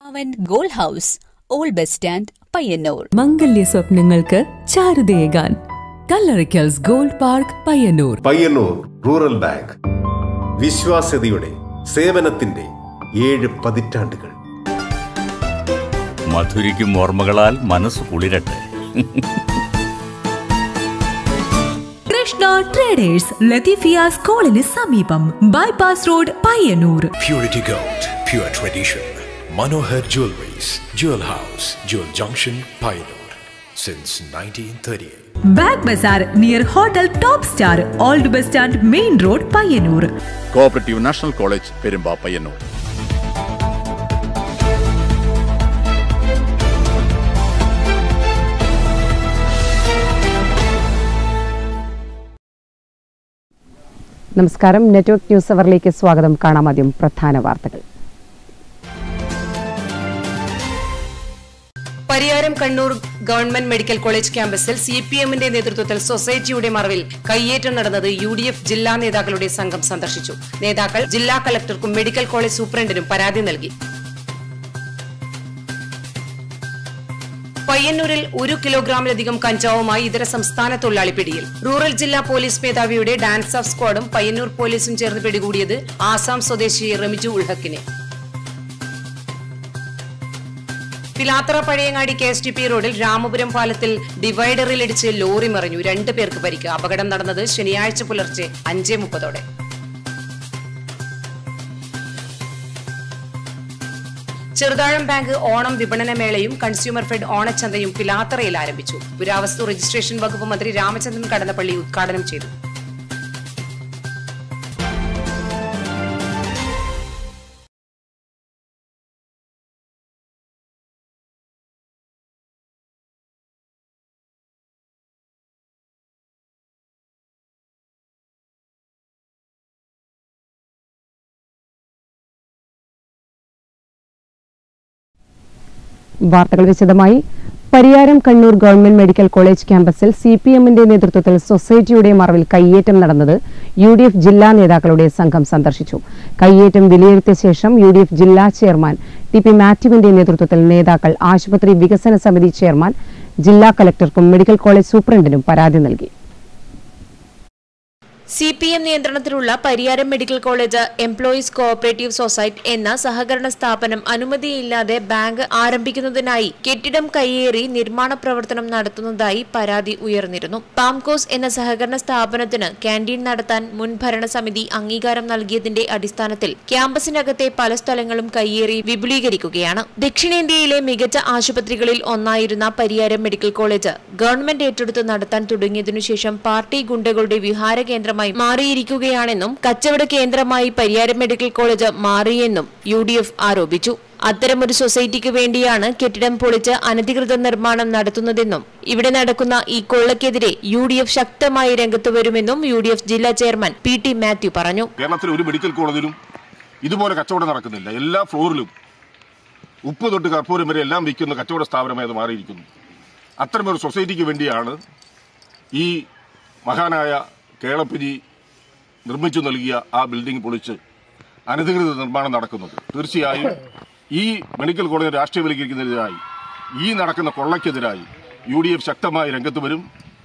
അവൻ gold house old bus stand Payyanur മംഗല്യ സ്വപ്നങ്ങൾക്ക് ചാരുതയേകാൻ കല്ലറിക്കൽസ് gold park Payyanur Payyanur rural bank വിശ്വാസ്യതയുടെ സേവനത്തിന്റെ ഏഴ് പതിറ്റാണ്ടുകൾ മധുരിക്കും ഓർമ്മകളാൽ മനസ്സ് കുളിരട്ടെ കൃഷ്ണ ട്രേഡേഴ്സ് ലത്തീഫിയ സ്കൂളിന് സമീപം bypass road Payyanur Purity Gold, pure tradition. Manohar Jewelries, Jewel House, Jewel Junction, Pioneer. Since 1938. Bag bazaar near hotel top star old bus stand main road Payyanur cooperative national college Perumba Payyanur നമസ്കാരം network news അവറിലേക്ക് സ്വാഗതം കാണാം ആദ്യം പ്രധാന വാർത്തകൾ Pariyaram Kannur government medical college ക്യാമ്പസിൽ C P എമ്മിന്റെ നേതൃത്വത്തിൽ സൊസൈറ്റിയുടെ മറവിൽ കയ്യേറ്റം നടന്നത് യു ഡി എഫ് ജില്ലാ നേതാക്കളുടെ സംഘം സന്ദർശിച്ചു നേതാക്കൾ ജില്ലാ കളക്ടർക്കും മെഡിക്കൽ കോളേജ് സൂപ്രണ്ടിനും പരാതി നൽകി പയ്യന്നൂരിൽ ഒരു കിലോഗ്രാമിലധികം കഞ്ചാവുമായി ഇതര സംസ്ഥാന തൊഴിലാളി പിടിയിൽ റൂറൽ ജില്ലാ പോലീസ് മേധാവിയുടെ ഡാൻസ് ഓഫ് സ്ക്വാഡും പയ്യന്നൂർ പോലീസും ചേർന്ന് പിടികൂടിയത് ആസാം സ്വദേശി റെമിജു ഉൾഹക്കിനെ Pilathara Pazhayangadi K S T P റോഡിൽ രാമപുരം പാലത്തിൽ ഡിവൈഡറിൽ ഇടിച്ച് ലോറി മറിഞ്ഞു രണ്ട് പേർക്ക് പരിക്ക് അപകടം നടന്നത് ശനിയാഴ്ച പുലർച്ചെ അഞ്ചേ മുപ്പതോടെ ചെറുതാഴം ബാങ്ക് ഓണം വിപണന മേളയും കൺസ്യൂമർ ഫെഡ് ഓണച്ചന്തയും പിലാത്തറയിൽ ആരംഭിച്ചു പുരാവസ്തു രജിസ്ട്രേഷൻ വകുപ്പ് മന്ത്രി രാമചന്ദ്രൻ കടന്നപ്പള്ളി ഉദ്ഘാടനം ചെയ്തു വാർത്തകൾ വിശദമായി Pariyaram Kannur government medical college ക്യാമ്പസിൽ സി പി എമ്മിന്റെ നേതൃത്വത്തിൽ സൊസൈറ്റിയുടെ മറവിൽ കയ്യേറ്റം നടന്നത് യു ഡി എഫ് ജില്ലാ നേതാക്കളുടെ സംഘം സന്ദർശിച്ചു കയ്യേറ്റം വിലയിരുത്തിയ ശേഷം യു ഡി എഫ് ജില്ലാ ചെയർമാൻ ടി പി മാത്യുവിന്റെ നേതൃത്വത്തിൽ നേതാക്കൾ ആശുപത്രി വികസന സമിതി ചെയർമാൻ ജില്ലാ കലക്ടർക്കും മെഡിക്കൽ കോളേജ് സൂപ്രണ്ടിനും പരാതി നൽകി സി പി എം നിയന്ത്രണത്തിലുള്ള Pariyaram medical college employees cooperative society എന്ന സഹകരണ സ്ഥാപനം അനുമതിയില്ലാതെ ബാങ്ക് ആരംഭിക്കുന്നതിനായി കെട്ടിടം കയ്യേറി നിർമ്മാണ പ്രവർത്തനം നടത്തുന്നതായി പരാതി ഉയർന്നിരുന്നു പാംകോസ് എന്ന സഹകരണ സ്ഥാപനത്തിന് ക്യാൻറ്റീൻ നടത്താൻ മുൻ ഭരണസമിതി അംഗീകാരം നൽകിയതിന്റെ അടിസ്ഥാനത്തിൽ ക്യാമ്പസിനകത്തെ പല സ്ഥലങ്ങളും കയ്യേറി വിപുലീകരിക്കുകയാണ് ദക്ഷിണേന്ത്യയിലെ മികച്ച ആശുപത്രികളിൽ ഒന്നായിരുന്ന പരിയാരം മെഡിക്കൽ കോളേജ് ഗവൺമെന്റ് ഏറ്റെടുത്ത് നടത്താൻ തുടങ്ങിയതിനു ശേഷം പാർട്ടി ഗുണ്ടകളുടെ വിഹാര കേന്ദ്രമായി മാറിയിരിക്കുകയാണെന്നും കച്ചവട കേന്ദ്രമായി പരിയാരം മെഡിക്കൽ കോളേജ് മാറിയെന്നും യു ഡി എഫ് ആരോപിച്ചു അത്തരമൊരു സൊസൈറ്റിക്ക് വേണ്ടിയാണ് കെട്ടിടം പൊളിച്ച് അനധികൃത നിർമ്മാണം നടത്തുന്നതെന്നും ഇവിടെ നടക്കുന്ന ഈ കൊള്ളക്കെതിരെ യു ഡി എഫ് ശക്തമായി രംഗത്ത് വരുമെന്നും യു ഡി എഫ് ജില്ലാ ചെയർമാൻ പി ടി മാത്യു പറഞ്ഞു കേരളത്തിൽ ഒരു മെഡിക്കൽ കോളേജിലും ഇതുപോലെ കച്ചവടം നടക്കുന്നില്ല എല്ലാ ഫ്ലോറിലും ഉപ്പ് തൊട്ട് കർപ്പൂരം വരെ എല്ലാം വിൽക്കുന്ന കച്ചവട സ്ഥാപനമായി അത് മാറിയിരിക്കുന്നു അത്തരമൊരു സൊസൈറ്റിക്ക് വേണ്ടിയാണ് ഈ മഹാനായ കേളപ്പിരി നിർമ്മിച്ചു നൽകിയ ആ ബിൽഡിംഗ് പൊളിച്ച് അനധികൃത നിർമ്മാണം നടക്കുന്നത് തീർച്ചയായും ഈ മെഡിക്കൽ കോളേജ് രാഷ്ട്രീയവൽക്കരിക്കുന്നതിനെതിരായി ഈ നടക്കുന്ന കൊള്ളയ്ക്കെതിരായി യു ഡി എഫ് ശക്തമായി രംഗത്ത് വരും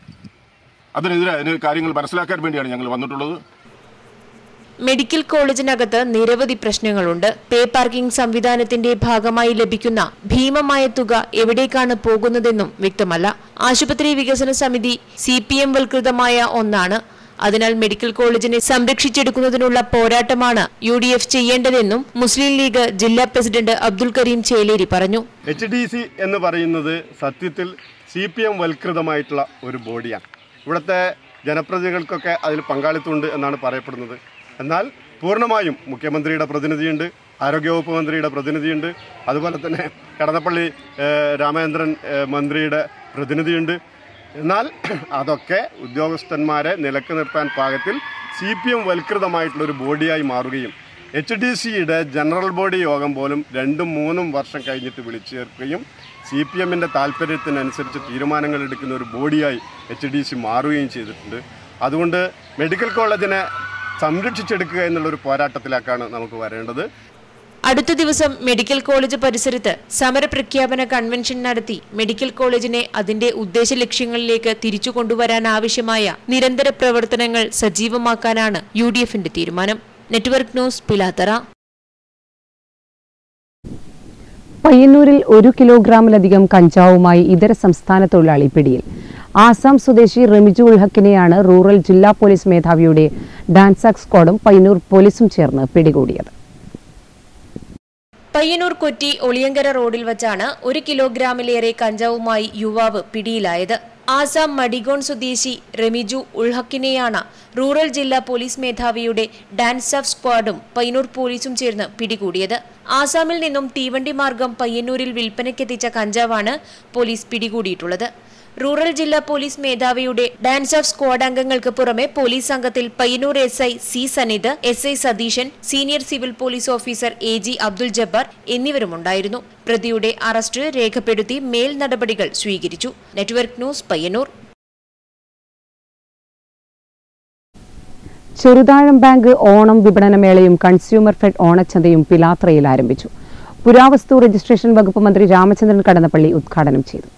അതിനെതിരെ അതിന് കാര്യങ്ങൾ മനസ്സിലാക്കാൻ വേണ്ടിയാണ് ഞങ്ങൾ വന്നിട്ടുള്ളത് മെഡിക്കൽ കോളേജിനകത്ത് നിരവധി പ്രശ്നങ്ങളുണ്ട് പേ പാർക്കിംഗ് സംവിധാനത്തിന്റെ ഭാഗമായി ലഭിക്കുന്ന ഭീമമായ തുക എവിടേക്കാണ് പോകുന്നതെന്നും വ്യക്തമല്ല ആശുപത്രി വികസന സമിതി സി പി എം വൽകൃതമായ ഒന്നാണ് അതിനാൽ മെഡിക്കൽ കോളേജിനെ സംരക്ഷിച്ചെടുക്കുന്നതിനുള്ള പോരാട്ടമാണ് യു ഡി എഫ് ചെയ്യേണ്ടതെന്നും മുസ്ലിം ലീഗ് ജില്ലാ പ്രസിഡന്റ് അബ്ദുൽ കരീം ചേലേരി പറഞ്ഞു എച്ച് ഡി സി എന്ന് പറയുന്നത് സത്യത്തിൽ സി പി എം വൽകൃതമായിട്ടുള്ള ഒരു ബോഡിയാണ് ഇവിടുത്തെ ജനപ്രതിനിധികൾക്കൊക്കെ അതിൽ പങ്കാളിത്തമുണ്ട് എന്നാണ് പറയപ്പെടുന്നത് എന്നാൽ പൂർണ്ണമായും മുഖ്യമന്ത്രിയുടെ പ്രതിനിധിയുണ്ട് ആരോഗ്യവകുപ്പ് മന്ത്രിയുടെ പ്രതിനിധിയുണ്ട് അതുപോലെ തന്നെ കടന്നപ്പള്ളി ഏഹ്, രാമചന്ദ്രൻ ഏഹ്, മന്ത്രിയുടെ പ്രതിനിധിയുണ്ട് എന്നാൽ അതൊക്കെ ഉദ്യോഗസ്ഥന്മാരെ നിലക്ക് നിർത്താൻ പാകത്തിൽ സി പി എം വൽകൃതമായിട്ടുള്ള ഒരു ബോഡിയായി മാറുകയും എച്ച് ഡി സിയുടെ ജനറൽ ബോഡി യോഗം പോലും രണ്ടും മൂന്നും വർഷം കഴിഞ്ഞിട്ട് വിളിച്ചു ചേർക്കുകയും സി പി എമ്മിൻ്റെ താല്പര്യത്തിനനുസരിച്ച് തീരുമാനങ്ങൾ എടുക്കുന്ന ഒരു ബോഡിയായി എച്ച് ഡി സി മാറുകയും ചെയ്തിട്ടുണ്ട് അതുകൊണ്ട് മെഡിക്കൽ കോളേജിനെ സംരക്ഷിച്ചെടുക്കുക എന്നുള്ളൊരു പോരാട്ടത്തിലേക്കാണ് നമുക്ക് വരേണ്ടത് അടുത്ത ദിവസം മെഡിക്കൽ കോളേജ് പരിസരത്ത് സമരപ്രഖ്യാപന കൺവെൻഷൻ നടത്തി മെഡിക്കൽ കോളേജിനെ അതിന്റെ ഉദ്ദേശ ലക്ഷ്യങ്ങളിലേക്ക് തിരിച്ചു കൊണ്ടുവരാനാവശ്യമായ നിരന്തര പ്രവർത്തനങ്ങൾ സജീവമാക്കാനാണ് യു ഡി എഫിന്റെ തീരുമാനം നെറ്റ്വർക്ക് ന്യൂസ് പിലാത്തറ പയ്യന്നൂരിൽ ഒരു കിലോഗ്രാമിലധികം കഞ്ചാവുമായി ഇതര സംസ്ഥാന തൊഴിലാളി പിടിയിൽ ആസാം സ്വദേശി റെമിജു ഉൾഹക്കിനെയാണ് റൂറൽ ജില്ലാ പോലീസ് മേധാവിയുടെ ഡാൻസാക് സ്ക്വാഡും പയ്യന്നൂർ പോലീസും ചേർന്ന് പിടികൂടിയത് പയ്യന്നൂർ കൊറ്റി ഒളിയങ്കര റോഡിൽ വച്ചാണ് ഒരു കിലോഗ്രാമിലേറെ കഞ്ചാവുമായി യുവാവ് പിടിയിലായത് ആസാം മഡിഗോൺ സ്വദേശി റെമിജു ഉൾഹക്കിനെയാണ് റൂറൽ ജില്ലാ പോലീസ് മേധാവിയുടെ ഡാൻസ് ഓഫ് സ്ക്വാഡും പയ്യന്നൂർ പോലീസും ചേർന്ന് പിടികൂടിയത് ആസാമിൽ നിന്നും തീവണ്ടി മാർഗം പയ്യന്നൂരിൽ വിൽപ്പനയ്ക്കെത്തിച്ച കഞ്ചാവാണ് പോലീസ് പിടികൂടിയിട്ടുള്ളത് റൂറൽ ജില്ലാ പോലീസ് മേധാവിയുടെ ഡാൻസ് ഓഫ് സ്ക്വാഡ് അംഗങ്ങൾക്ക് പുറമെ പോലീസ് സംഘത്തിൽ Payyanur S I C Sanith S I Satheesan senior civil police officer A G Abdul Jabbar എന്നിവരുമുണ്ടായിരുന്നു പ്രതിയുടെ അറസ്റ്റ് രേഖപ്പെടുത്തി മേൽ നടപടികൾ സ്വീകരിച്ചു network news Payyanur Cheruthazham bank Onam വിപണനമേളയും കൺസ്യൂമർ ഫെഡ് ഓണച്ചന്തയും പിലാത്രയിൽ ആരംഭിച്ചു പുരാവസ്തു രജിസ്ട്രേഷൻ വകുപ്പ് മന്ത്രി രാമചന്ദ്രൻ കടന്നപ്പള്ളി ഉദ്ഘാടനം ചെയ്തു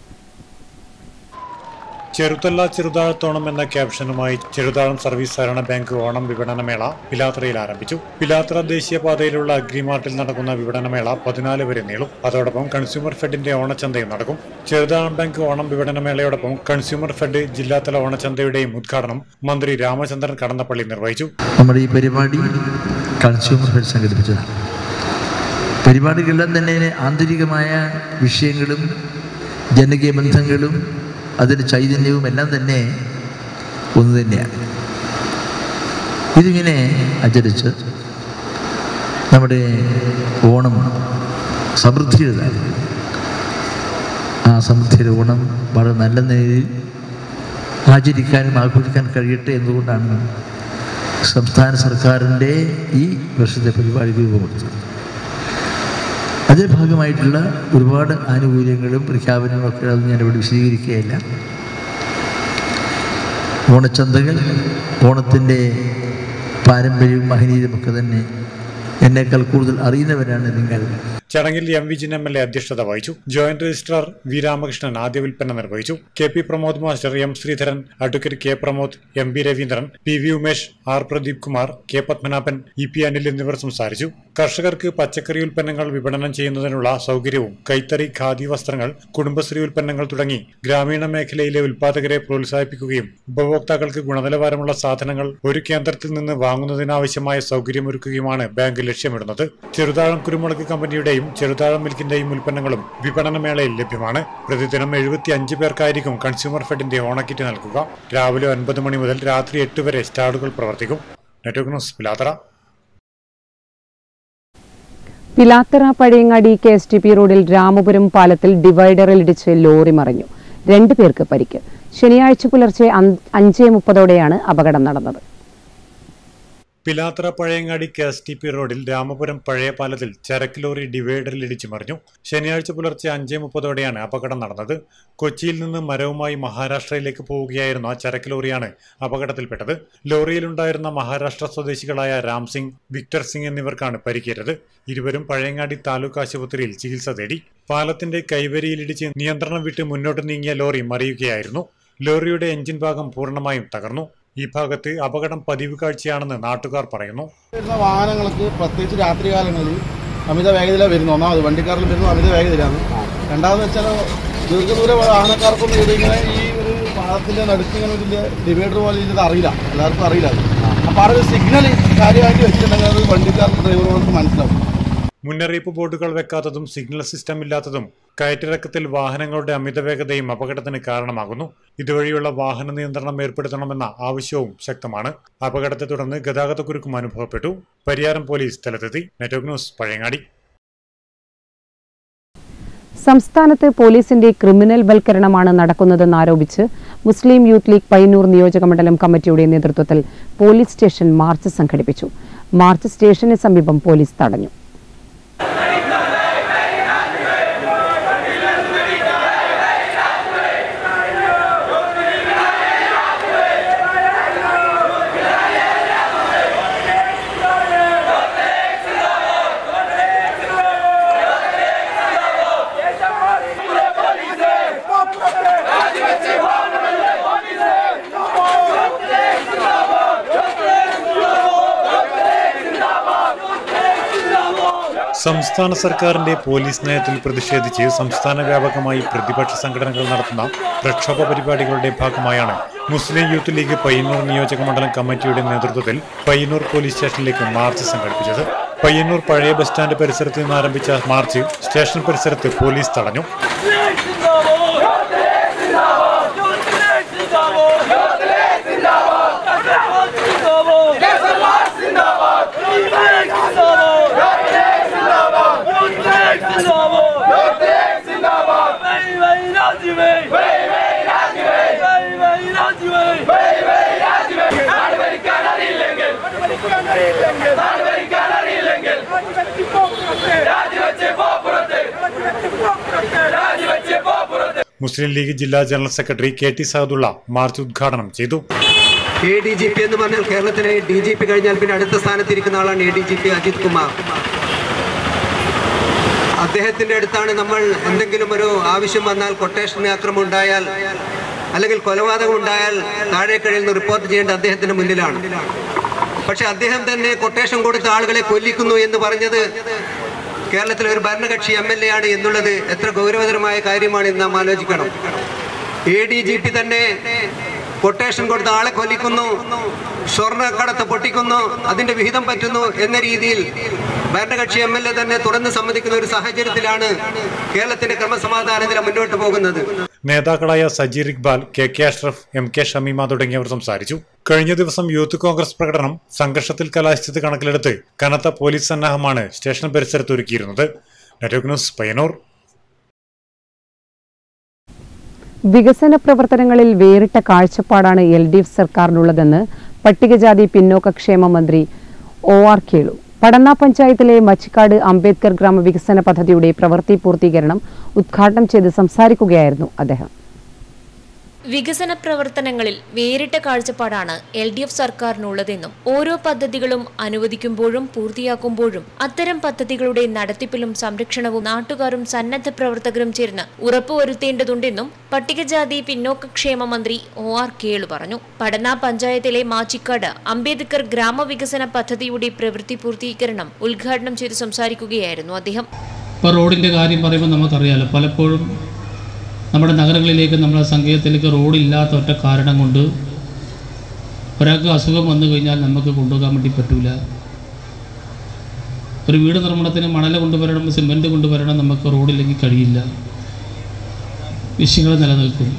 ചെറുതല്ല ചെറുതാഴത്തോണം എന്ന ക്യാപ്ഷനുമായി ചെറുതാഴം സർവീസ് സഹകരണ ബാങ്ക് ഓണം വിപണനമേള പിലാത്രയിൽ ആരംഭിച്ചു പിലാത്ര ദേശീയപാതയിലുള്ള അഗ്രിമാർട്ടിൽ നടക്കുന്ന വിപണനമേള പതിനാല് വരെ നീളും അതോടൊപ്പം കൺസ്യൂമർ ഫെഡിന്റെ ഓണച്ചന്തയും നടക്കും ചെറുതാഴം ബാങ്ക് ഓണം വിപണനമേളയോടൊപ്പം കൺസ്യൂമർ ഫെഡ് ജില്ലാതല ഓണച്ചന്തയുടെയും ഉദ്ഘാടനം മന്ത്രി രാമചന്ദ്രൻ കടന്നപ്പള്ളി നിർവഹിച്ചു നമ്മുടെ ഈ പരിപാടി കൺസ്യൂമർ ഫെഡ് സംഘടിപ്പിച്ചതാണ് പരിപാടികളെല്ലാം തന്നെ ആന്തരികമായ വിഷയങ്ങളും ജനകീയ ബന്ധങ്ങളും അതിൻ്റെ ചൈതന്യവും എല്ലാം തന്നെ ഒന്ന് തന്നെയാണ് ഇതിങ്ങനെ ആചരിച്ച് നമ്മുടെ ഓണം സമൃദ്ധിയുടേതാണ് ആ സമൃദ്ധിയുടെ ഓണം വളരെ നല്ല നിലയിൽ ആചരിക്കാനും ആഘോഷിക്കാനും കഴിയട്ടെ എന്നുകൊണ്ടാണ് സംസ്ഥാന സർക്കാരിൻ്റെ ഈ വർഷത്തെ പരിപാടി രൂപം കൊടുത്തത് അതിൻ്റെ ഭാഗമായിട്ടുള്ള ഒരുപാട് ആനുകൂല്യങ്ങളും പ്രഖ്യാപനങ്ങളും ഒക്കെ അത് ഞാനിവിടെ വിശദീകരിക്കുകയല്ല ഓണച്ചന്തകൾ ഓണത്തിൻ്റെ പാരമ്പര്യവും മഹനീയവും ഒക്കെ തന്നെ എന്നേക്കാൾ കൂടുതൽ അറിയുന്നവരാണ് നിങ്ങൾ ചടങ്ങിൽ M Vijin M L A അധ്യക്ഷത വഹിച്ചു ജോയിന്റ് രജിസ്ട്രാർ വി രാമകൃഷ്ണൻ ആദ്യ വിൽപ്പന നിർവഹിച്ചു K P Pramod master M Sreedharan advocate K Pramod M B Raveendran P V Umesh R Pradeep Kumar K Padmanabhan E P Anil എന്നിവർ സംസാരിച്ചു കർഷകർക്ക് പച്ചക്കറി ഉൽപ്പന്നങ്ങൾ വിപണനം ചെയ്യുന്നതിനുള്ള സൗകര്യവും കൈത്തറി ഖാദി വസ്ത്രങ്ങൾ കുടുംബശ്രീ ഉൽപ്പന്നങ്ങൾ തുടങ്ങി ഗ്രാമീണ മേഖലയിലെ ഉൽപാദകരെ പ്രോത്സാഹിപ്പിക്കുകയും ഉപഭോക്താക്കൾക്ക് ഗുണനിലവാരമുള്ള സാധനങ്ങൾ ഒരു കേന്ദ്രത്തിൽ നിന്ന് വാങ്ങുന്നതിനാവശ്യമായ സൗകര്യമൊരുക്കുകയുമാണ് ബാങ്ക് ലക്ഷ്യമിടുന്നത് ചെറുതാഴം കുരുമുളക് കമ്പനിയുടെയും ചെറുതാഴം മിൽക്കിന്റെയും ഉൽപ്പന്നങ്ങളും വിപണനമേളയിൽ ലഭ്യമാണ് പ്രതിദിനം എഴുപത്തി അഞ്ച് പേർക്കായിരിക്കും കൺസ്യൂമർ ഫെഡിന്റെ ഓണക്കിറ്റ് നൽകുക രാവിലെ ഒൻപത് മണി മുതൽ രാത്രി എട്ട് വരെ സ്റ്റാളുകൾ പ്രവർത്തിക്കും network news Pilathara Pilathara Pazhayangadi K S T P റോഡിൽ രാമപുരം പാലത്തിൽ ഡിവൈഡറിൽ ഇടിച്ച് ലോറി മറിഞ്ഞു രണ്ടു പേർക്ക് പരിക്ക് ശനിയാഴ്ച പുലർച്ചെ അഞ്ച് അഞ്ചേ മുപ്പതോടെയാണ് അപകടം നടന്നത് Pilathara Pazhayangadi K S T P റോഡിൽ രാമപുരം പഴയ പാലത്തിൽ ചരക്ക് ലോറി ഡിവൈഡറിൽ ഇടിച്ചു മറിഞ്ഞു ശനിയാഴ്ച പുലർച്ചെ അഞ്ചേ മുപ്പതോടെയാണ് അപകടം നടന്നത് കൊച്ചിയിൽ നിന്ന് മരവുമായി മഹാരാഷ്ട്രയിലേക്ക് പോവുകയായിരുന്ന ചരക്ക് ലോറിയാണ് അപകടത്തിൽപ്പെട്ടത് ലോറിയിലുണ്ടായിരുന്ന മഹാരാഷ്ട്ര സ്വദേശികളായ രാം സിംഗ് വിക്ടർ സിംഗ് എന്നിവർക്കാണ് പരിക്കേറ്റത് ഇരുവരും പഴയങ്ങാടി താലൂക്ക് ആശുപത്രിയിൽ ചികിത്സ തേടി പാലത്തിന്റെ കൈവരിയിലിടിച്ച് നിയന്ത്രണം വിട്ട് മുന്നോട്ട് നീങ്ങിയ ലോറി മറിയുകയായിരുന്നു ലോറിയുടെ എഞ്ചിൻ ഭാഗം പൂർണ്ണമായും തകർന്നു ഈ ഭാഗത്ത് അപകടം പതിവ് കാഴ്ചയാണെന്ന് നാട്ടുകാർ പറയുന്നു വരുന്ന വാഹനങ്ങൾക്ക് പ്രത്യേകിച്ച് രാത്രികാലങ്ങളിൽ അമിത വേഗതയില വരുന്നു ഒന്നാമത് വണ്ടിക്കാരിൽ വരുന്ന അമിത വേഗതയിലാണ് രണ്ടാമത് വെച്ചാൽ ദീർഘദൂര വാഹനക്കാർക്കൊന്നും ഇതിങ്ങനെ ഈ ഒരു പാലത്തിന്റെ നടുക്ക് ഇങ്ങനെ ഒരു ഡിവൈഡർ പോലെ ഇത് അറിയില്ല എല്ലാവർക്കും അറിയില്ല അത് അപ്പോൾ ആ ഒരു സിഗ്നൽ കാര്യമായിട്ട് വെച്ചിട്ടുണ്ടെങ്കിൽ അത് വണ്ടിക്കാർക്ക് ഡ്രൈവറുകൾക്ക് മനസ്സിലാവും മുന്നറിയിപ്പ് ബോർഡുകൾ വെക്കാത്തതും സിഗ്നൽ സിസ്റ്റം ഇല്ലാത്തതും കയറ്റിറക്കത്തിൽ വാഹനങ്ങളുടെ അമിത വേഗതയും അപകടത്തിന് കാരണമാകുന്നു ഇതുവഴിയുള്ള വാഹന നിയന്ത്രണം ഏർപ്പെടുത്തണമെന്ന ആവശ്യവും ശക്തമാണ് അപകടത്തെ തുടർന്ന് ഗതാഗതക്കുരുക്കും അനുഭവപ്പെട്ടു പരിയാരം പോലീസ് സ്ഥലത്തെത്തി നെറ്റ്വർക്ക് ന്യൂസ് പഴയങ്ങാടി സംസ്ഥാനത്ത് പോലീസിന്റെ ക്രിമിനൽ വൽക്കരണമാണ് നടക്കുന്നതെന്നാരോപിച്ച് മുസ്ലിം യൂത്ത് ലീഗ് പയ്യന്നൂർ നിയോജകമണ്ഡലം കമ്മിറ്റിയുടെ നേതൃത്വത്തിൽ പോലീസ് സ്റ്റേഷൻ മാർച്ച് സംഘടിപ്പിച്ചു മാർച്ച് സ്റ്റേഷന് സമീപം പോലീസ് തടഞ്ഞു സംസ്ഥാന സർക്കാരിന്റെ പോലീസ് നയത്തിൽ പ്രതിഷേധിച്ച് സംസ്ഥാന വ്യാപകമായി പ്രതിപക്ഷ സംഘടനകൾ നടത്തുന്ന പ്രക്ഷോഭ പരിപാടികളുടെ ഭാഗമായാണ് മുസ്ലിം യൂത്ത് ലീഗ് പയ്യന്നൂർ നിയോജക മണ്ഡലം കമ്മിറ്റിയുടെ നേതൃത്വത്തിൽ പയ്യന്നൂർ പോലീസ് സ്റ്റേഷനിലേക്ക് മാർച്ച് സംഘടിപ്പിച്ചത് പയ്യന്നൂർ പഴയ ബസ് സ്റ്റാൻഡ് പരിസരത്ത് നിന്ന് ആരംഭിച്ച മാർച്ച് സ്റ്റേഷൻ പരിസരത്ത് പോലീസ് തടഞ്ഞു മുസ്ലിം ലീഗ് ജില്ലാ general secretary K T Sahadulla march ഉദ്ഘാടനം ചെയ്തു എ ഡി ജി പി എന്ന് പറഞ്ഞാൽ കേരളത്തിലെ ഡി ജി പി കഴിഞ്ഞാൽ പിന്നെ അടുത്ത സ്ഥാനത്തിരിക്കുന്ന ആളാണ് A D G P Ajith Kumar അദ്ദേഹത്തിന്റെ അടുത്താണ് നമ്മൾ എന്തെങ്കിലും ഒരു ആവശ്യം വന്നാൽ കൊട്ടേഷൻ ആക്രമണം ഉണ്ടായാൽ അല്ലെങ്കിൽ കൊലപാതകം ഉണ്ടായാൽ താഴെ കഴിയുന്ന റിപ്പോർട്ട് ചെയ്യേണ്ട അദ്ദേഹത്തിന്റെ മുന്നിലാണ് പക്ഷെ അദ്ദേഹം തന്നെ കൊട്ടേഷൻ കൊടുത്ത ആളുകളെ കൊല്ലിക്കുന്നു എന്ന് പറഞ്ഞത് കേരളത്തിലെ ഒരു ഭരണകക്ഷി എം എൽ എ ആണ് എന്നുള്ളത് എത്ര ഗൗരവതരമായ കാര്യമാണ് എന്ന് നാം ആലോചിക്കണം എ ഡി ജി പി തന്നെ കൊട്ടേഷൻ കൊടുത്ത ആളെ കൊല്ലിക്കുന്നു സ്വർണ്ണക്കടത്ത് പൊട്ടിക്കുന്നു അതിന്റെ വിഹിതം പറ്റുന്നു എന്ന രീതിയിൽ ഭരണകക്ഷി എം എൽ എ തന്നെ തുറന്ന് സമ്മതിക്കുന്ന ഒരു സാഹചര്യത്തിലാണ് കേരളത്തിന്റെ ക്രമസമാധാന നില മുന്നോട്ട് പോകുന്നത് നേതാക്കളായ Sajeer Iqbal K K Ashraf M K Shameema തുടങ്ങിയവർ സംസാരിച്ചു കഴിഞ്ഞ ദിവസം യൂത്ത് കോൺഗ്രസ് പ്രകടനം സംഘർഷത്തിൽ കലാശിച്ചത് കണക്കിലെടുത്ത് കനത്ത പോലീസ് സന്നാഹമാണ് സ്റ്റേഷൻ പരിസരത്ത് ഒരുക്കിയിരുന്നത് നെറ്റ്വർക്ക് ന്യൂസ് പയ്യന്നൂർ വികസന പ്രവർത്തനങ്ങളിൽ വേറിട്ട കാഴ്ചപ്പാടാണ് എൽ ഡി എഫ് സർക്കാരിനുള്ളതെന്ന് പട്ടികജാതി പിന്നോക്ക ക്ഷേമ മന്ത്രി ഒ ആർ കേളു പടന്ന പഞ്ചായത്തിലെ മച്ചിക്കാട് അംബേദ്കർ ഗ്രാമവികസന പദ്ധതിയുടെ പ്രവൃത്തി പൂർത്തീകരണം ഉദ്ഘാടനം ചെയ്ത് സംസാരിക്കുകയായിരുന്നു അദ്ദേഹം വികസന പ്രവർത്തനങ്ങളിൽ വേറിട്ട കാഴ്ചപ്പാടാണ് എൽ ഡി എഫ് സർക്കാരിനുള്ളതെന്നും ഓരോ പദ്ധതികളും അനുവദിക്കുമ്പോഴും പൂർത്തിയാക്കുമ്പോഴും അത്തരം പദ്ധതികളുടെ നടത്തിപ്പിലും സംരക്ഷണവും നാട്ടുകാരും സന്നദ്ധ പ്രവർത്തകരും ചേർന്ന് ഉറപ്പുവരുത്തേണ്ടതുണ്ടെന്നും പട്ടികജാതി പിന്നോക്കക്ഷേമ മന്ത്രി ഒ ആർ കേളു പറഞ്ഞു പടന്ന പഞ്ചായത്തിലെ മാച്ചിക്കാട് അംബേദ്കർ ഗ്രാമവികസന പദ്ധതിയുടെ പ്രവൃത്തി പൂർത്തീകരണം ഉദ്ഘാടനം ചെയ്ത് സംസാരിക്കുകയായിരുന്നു അദ്ദേഹം ഇപ്പോൾ റോഡിൻ്റെ കാര്യം പറയുമ്പോൾ നമുക്കറിയാലോ പലപ്പോഴും നമ്മുടെ നഗരങ്ങളിലേക്ക് നമ്മുടെ സംഗീതത്തിലേക്ക് റോഡില്ലാത്ത ഒറ്റ കാരണം കൊണ്ട് ഒരാൾക്ക് അസുഖം വന്നു കഴിഞ്ഞാൽ നമുക്ക് കൊണ്ടുപോകാൻ വേണ്ടി പറ്റൂല ഒരു വീട് നിർമ്മാണത്തിന് മണൽ കൊണ്ടുവരണം സിമെൻറ്റ് കൊണ്ടുവരണം നമുക്ക് റോഡില്ലെങ്കിൽ കഴിയില്ല വിഷയങ്ങൾ നിലനിൽക്കും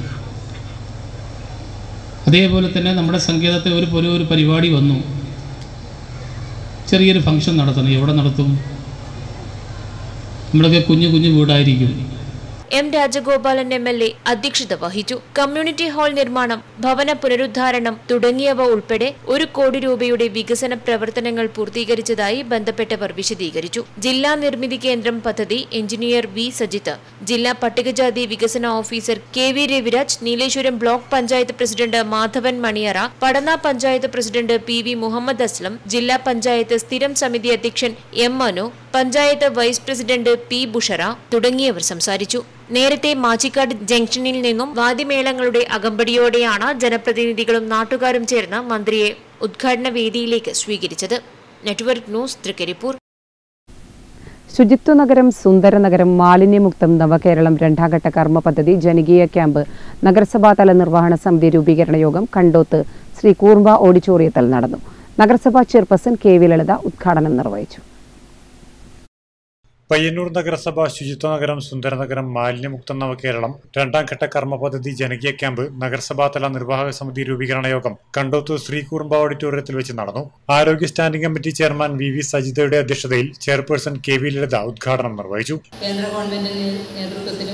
അതേപോലെ തന്നെ നമ്മുടെ സംഗീതത്തെ ഒരു ഒരു ഒരു പരിപാടി വന്നു ചെറിയൊരു ഫംഗ്ഷൻ നടത്തണം എവിടെ നടത്തും നമ്മളൊക്കെ കുഞ്ഞു കുഞ്ഞു വീടായിരിക്കും M Rajagopalan M L A അധ്യക്ഷത വഹിച്ചു കമ്മ്യൂണിറ്റി ഹാൾ നിർമ്മാണം ഭവന പുനരുദ്ധാരണം തുടങ്ങിയവ ഉൾപ്പെടെ ഒരു കോടി രൂപയുടെ വികസന പ്രവർത്തനങ്ങൾ പൂർത്തീകരിച്ചതായി ബന്ധപ്പെട്ടവർ വിശദീകരിച്ചു ജില്ലാ നിർമ്മിതി കേന്ദ്രം പദ്ധതി എഞ്ചിനീയർ വി സജിത്ത് ജില്ലാ പട്ടികജാതി വികസന officer K V Raviraj Nileshwaram block panchayat president Madhavan Maniyara Padanna panchayat president P V Muhammad Aslam ജില്ലാ പഞ്ചായത്ത് സ്ഥിരം സമിതി അധ്യക്ഷൻ M Manu panchayat vice president P Bushra തുടങ്ങിയവർ സംസാരിച്ചു നേരത്തെ മാച്ചിക്കാട് ജംഗ്ഷനിൽ നിന്നും വാദ്യമേളങ്ങളുടെ അകമ്പടിയോടെയാണ് ജനപ്രതിനിധികളും നാട്ടുകാരും ചേർന്ന് മന്ത്രിയെ ഉദ്ഘാടന വേദിയിലേക്ക് സ്വീകരിച്ചത് നെറ്റ്വർക്ക് ന്യൂസ് തൃക്കരിപ്പൂർ ശുചിത്വ നഗരം സുന്ദര നഗരം മാലിന്യമുക്തം നവകേരളം രണ്ടാംഘട്ട കർമ്മ പദ്ധതി ജനകീയ ക്യാമ്പ് നഗരസഭാതല നിർവഹണ സമിതി രൂപീകരണ യോഗം കണ്ടോത്ത് ശ്രീ കൂർമ്പ ഓഡിറ്റോറിയത്തിൽ നടന്നു നഗരസഭാ ചെയർപേഴ്സൺ കെ വി ലളിത ഉദ്ഘാടനം നിർവഹിച്ചു പയ്യന്നൂർ നഗരസഭ ശുചിത്വ നഗരം സുന്ദരനഗരം മാലിന്യമുക്ത നവകേരളം രണ്ടാം ഘട്ട കർമ്മ പദ്ധതി ജനകീയ ക്യാമ്പ് നഗരസഭാതല നിർവാഹക സമിതി രൂപീകരണ യോഗം കണ്ടോത്ത് ശ്രീകുറുമ്പ ഓഡിറ്റോറിയത്തിൽ വെച്ച് നടന്നു ആരോഗ്യ standing committee chairman V V സജിതയുടെ അധ്യക്ഷതയിൽ ചെയർപേഴ്സൺ കെ വി ലളിത ഉദ്ഘാടനം നിർവഹിച്ചു കേന്ദ്ര ഗവൺമെന്റിന്റെ നേതൃത്വത്തിലും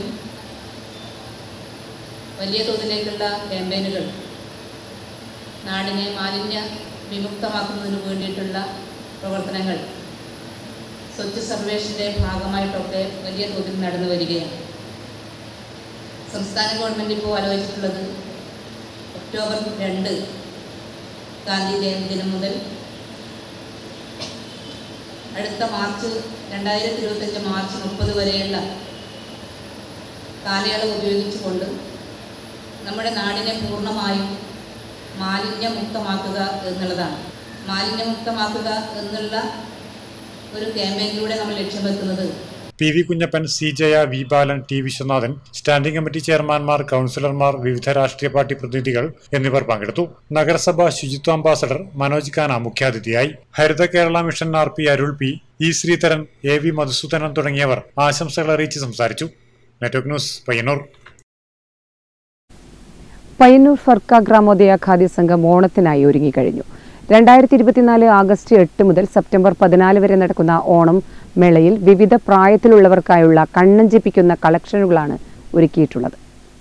വലിയ തോതിലേക്കുള്ള ക്യാമ്പയിനുകൾ നാടിനെ മാലിന്യ വിമുക്തമാക്കുന്നതിന് വേണ്ടിയിട്ടുള്ള പ്രവർത്തനങ്ങൾ സ്വച്ഛ് സർവേഷൻ്റെ ഭാഗമായിട്ടൊക്കെ വലിയ തോതിൽ നടന്നു വരികയാണ് സംസ്ഥാന ഗവൺമെൻറ് ഇപ്പോൾ ആലോചിച്ചിട്ടുള്ളത് ഒക്ടോബർ രണ്ട് ഗാന്ധി ജയന്തി ദിനം മുതൽ അടുത്ത മാർച്ച് രണ്ടായിരത്തി ഇരുപത്തഞ്ച് മാർച്ച് മുപ്പത് വരെയുള്ള കാലയളവ് ഉപയോഗിച്ചുകൊണ്ട് നമ്മുടെ നാടിനെ പൂർണ്ണമായും മാലിന്യമുക്തമാക്കുക എന്നുള്ളതാണ് മാലിന്യമുക്തമാക്കുക എന്നുള്ള ഒരു ക്യാമ്പയിനിലൂടെ നമ്മൾ ലക്ഷ്യം വെക്കുന്നത് P V Kunhappan C Jaya V Balan T Viswanathan standing committee ചെയർമാൻമാർ കൌൺസിലർമാർ വിവിധ രാഷ്ട്രീയ പാർട്ടി പ്രതിനിധികൾ എന്നിവർ പങ്കെടുത്തു നഗരസഭ ശുചിത്വ അംബാസഡർ മനോജ് ഖാന മുഖ്യാതിഥിയായി Haritha Kerala mission R P Arul P E Sreedharan A V Madhusoodanan തുടങ്ങിയവർ ആശംസകൾ അറിയിച്ച് സംസാരിച്ചു നെറ്റ്വർക്ക് ന്യൂസ് പയ്യന്നൂർ പയ്യന്നൂർ ഫർക്ക ഗ്രാമോദയ ഖാദ്യ സംഘം ഓണത്തിനായി ഒരുങ്ങിക്കഴിഞ്ഞു രണ്ടായിരത്തി ഇരുപത്തിനാല് ആഗസ്റ്റ് എട്ട് മുതൽ സെപ്റ്റംബർ പതിനാല് വരെ നടക്കുന്ന ഓണം മേളയിൽ വിവിധ പ്രായത്തിലുള്ളവർക്കായുള്ള കണ്ണഞ്ചിപ്പിക്കുന്ന കളക്ഷനുകളാണ് ഒരുക്കിയിട്ടുള്ളത്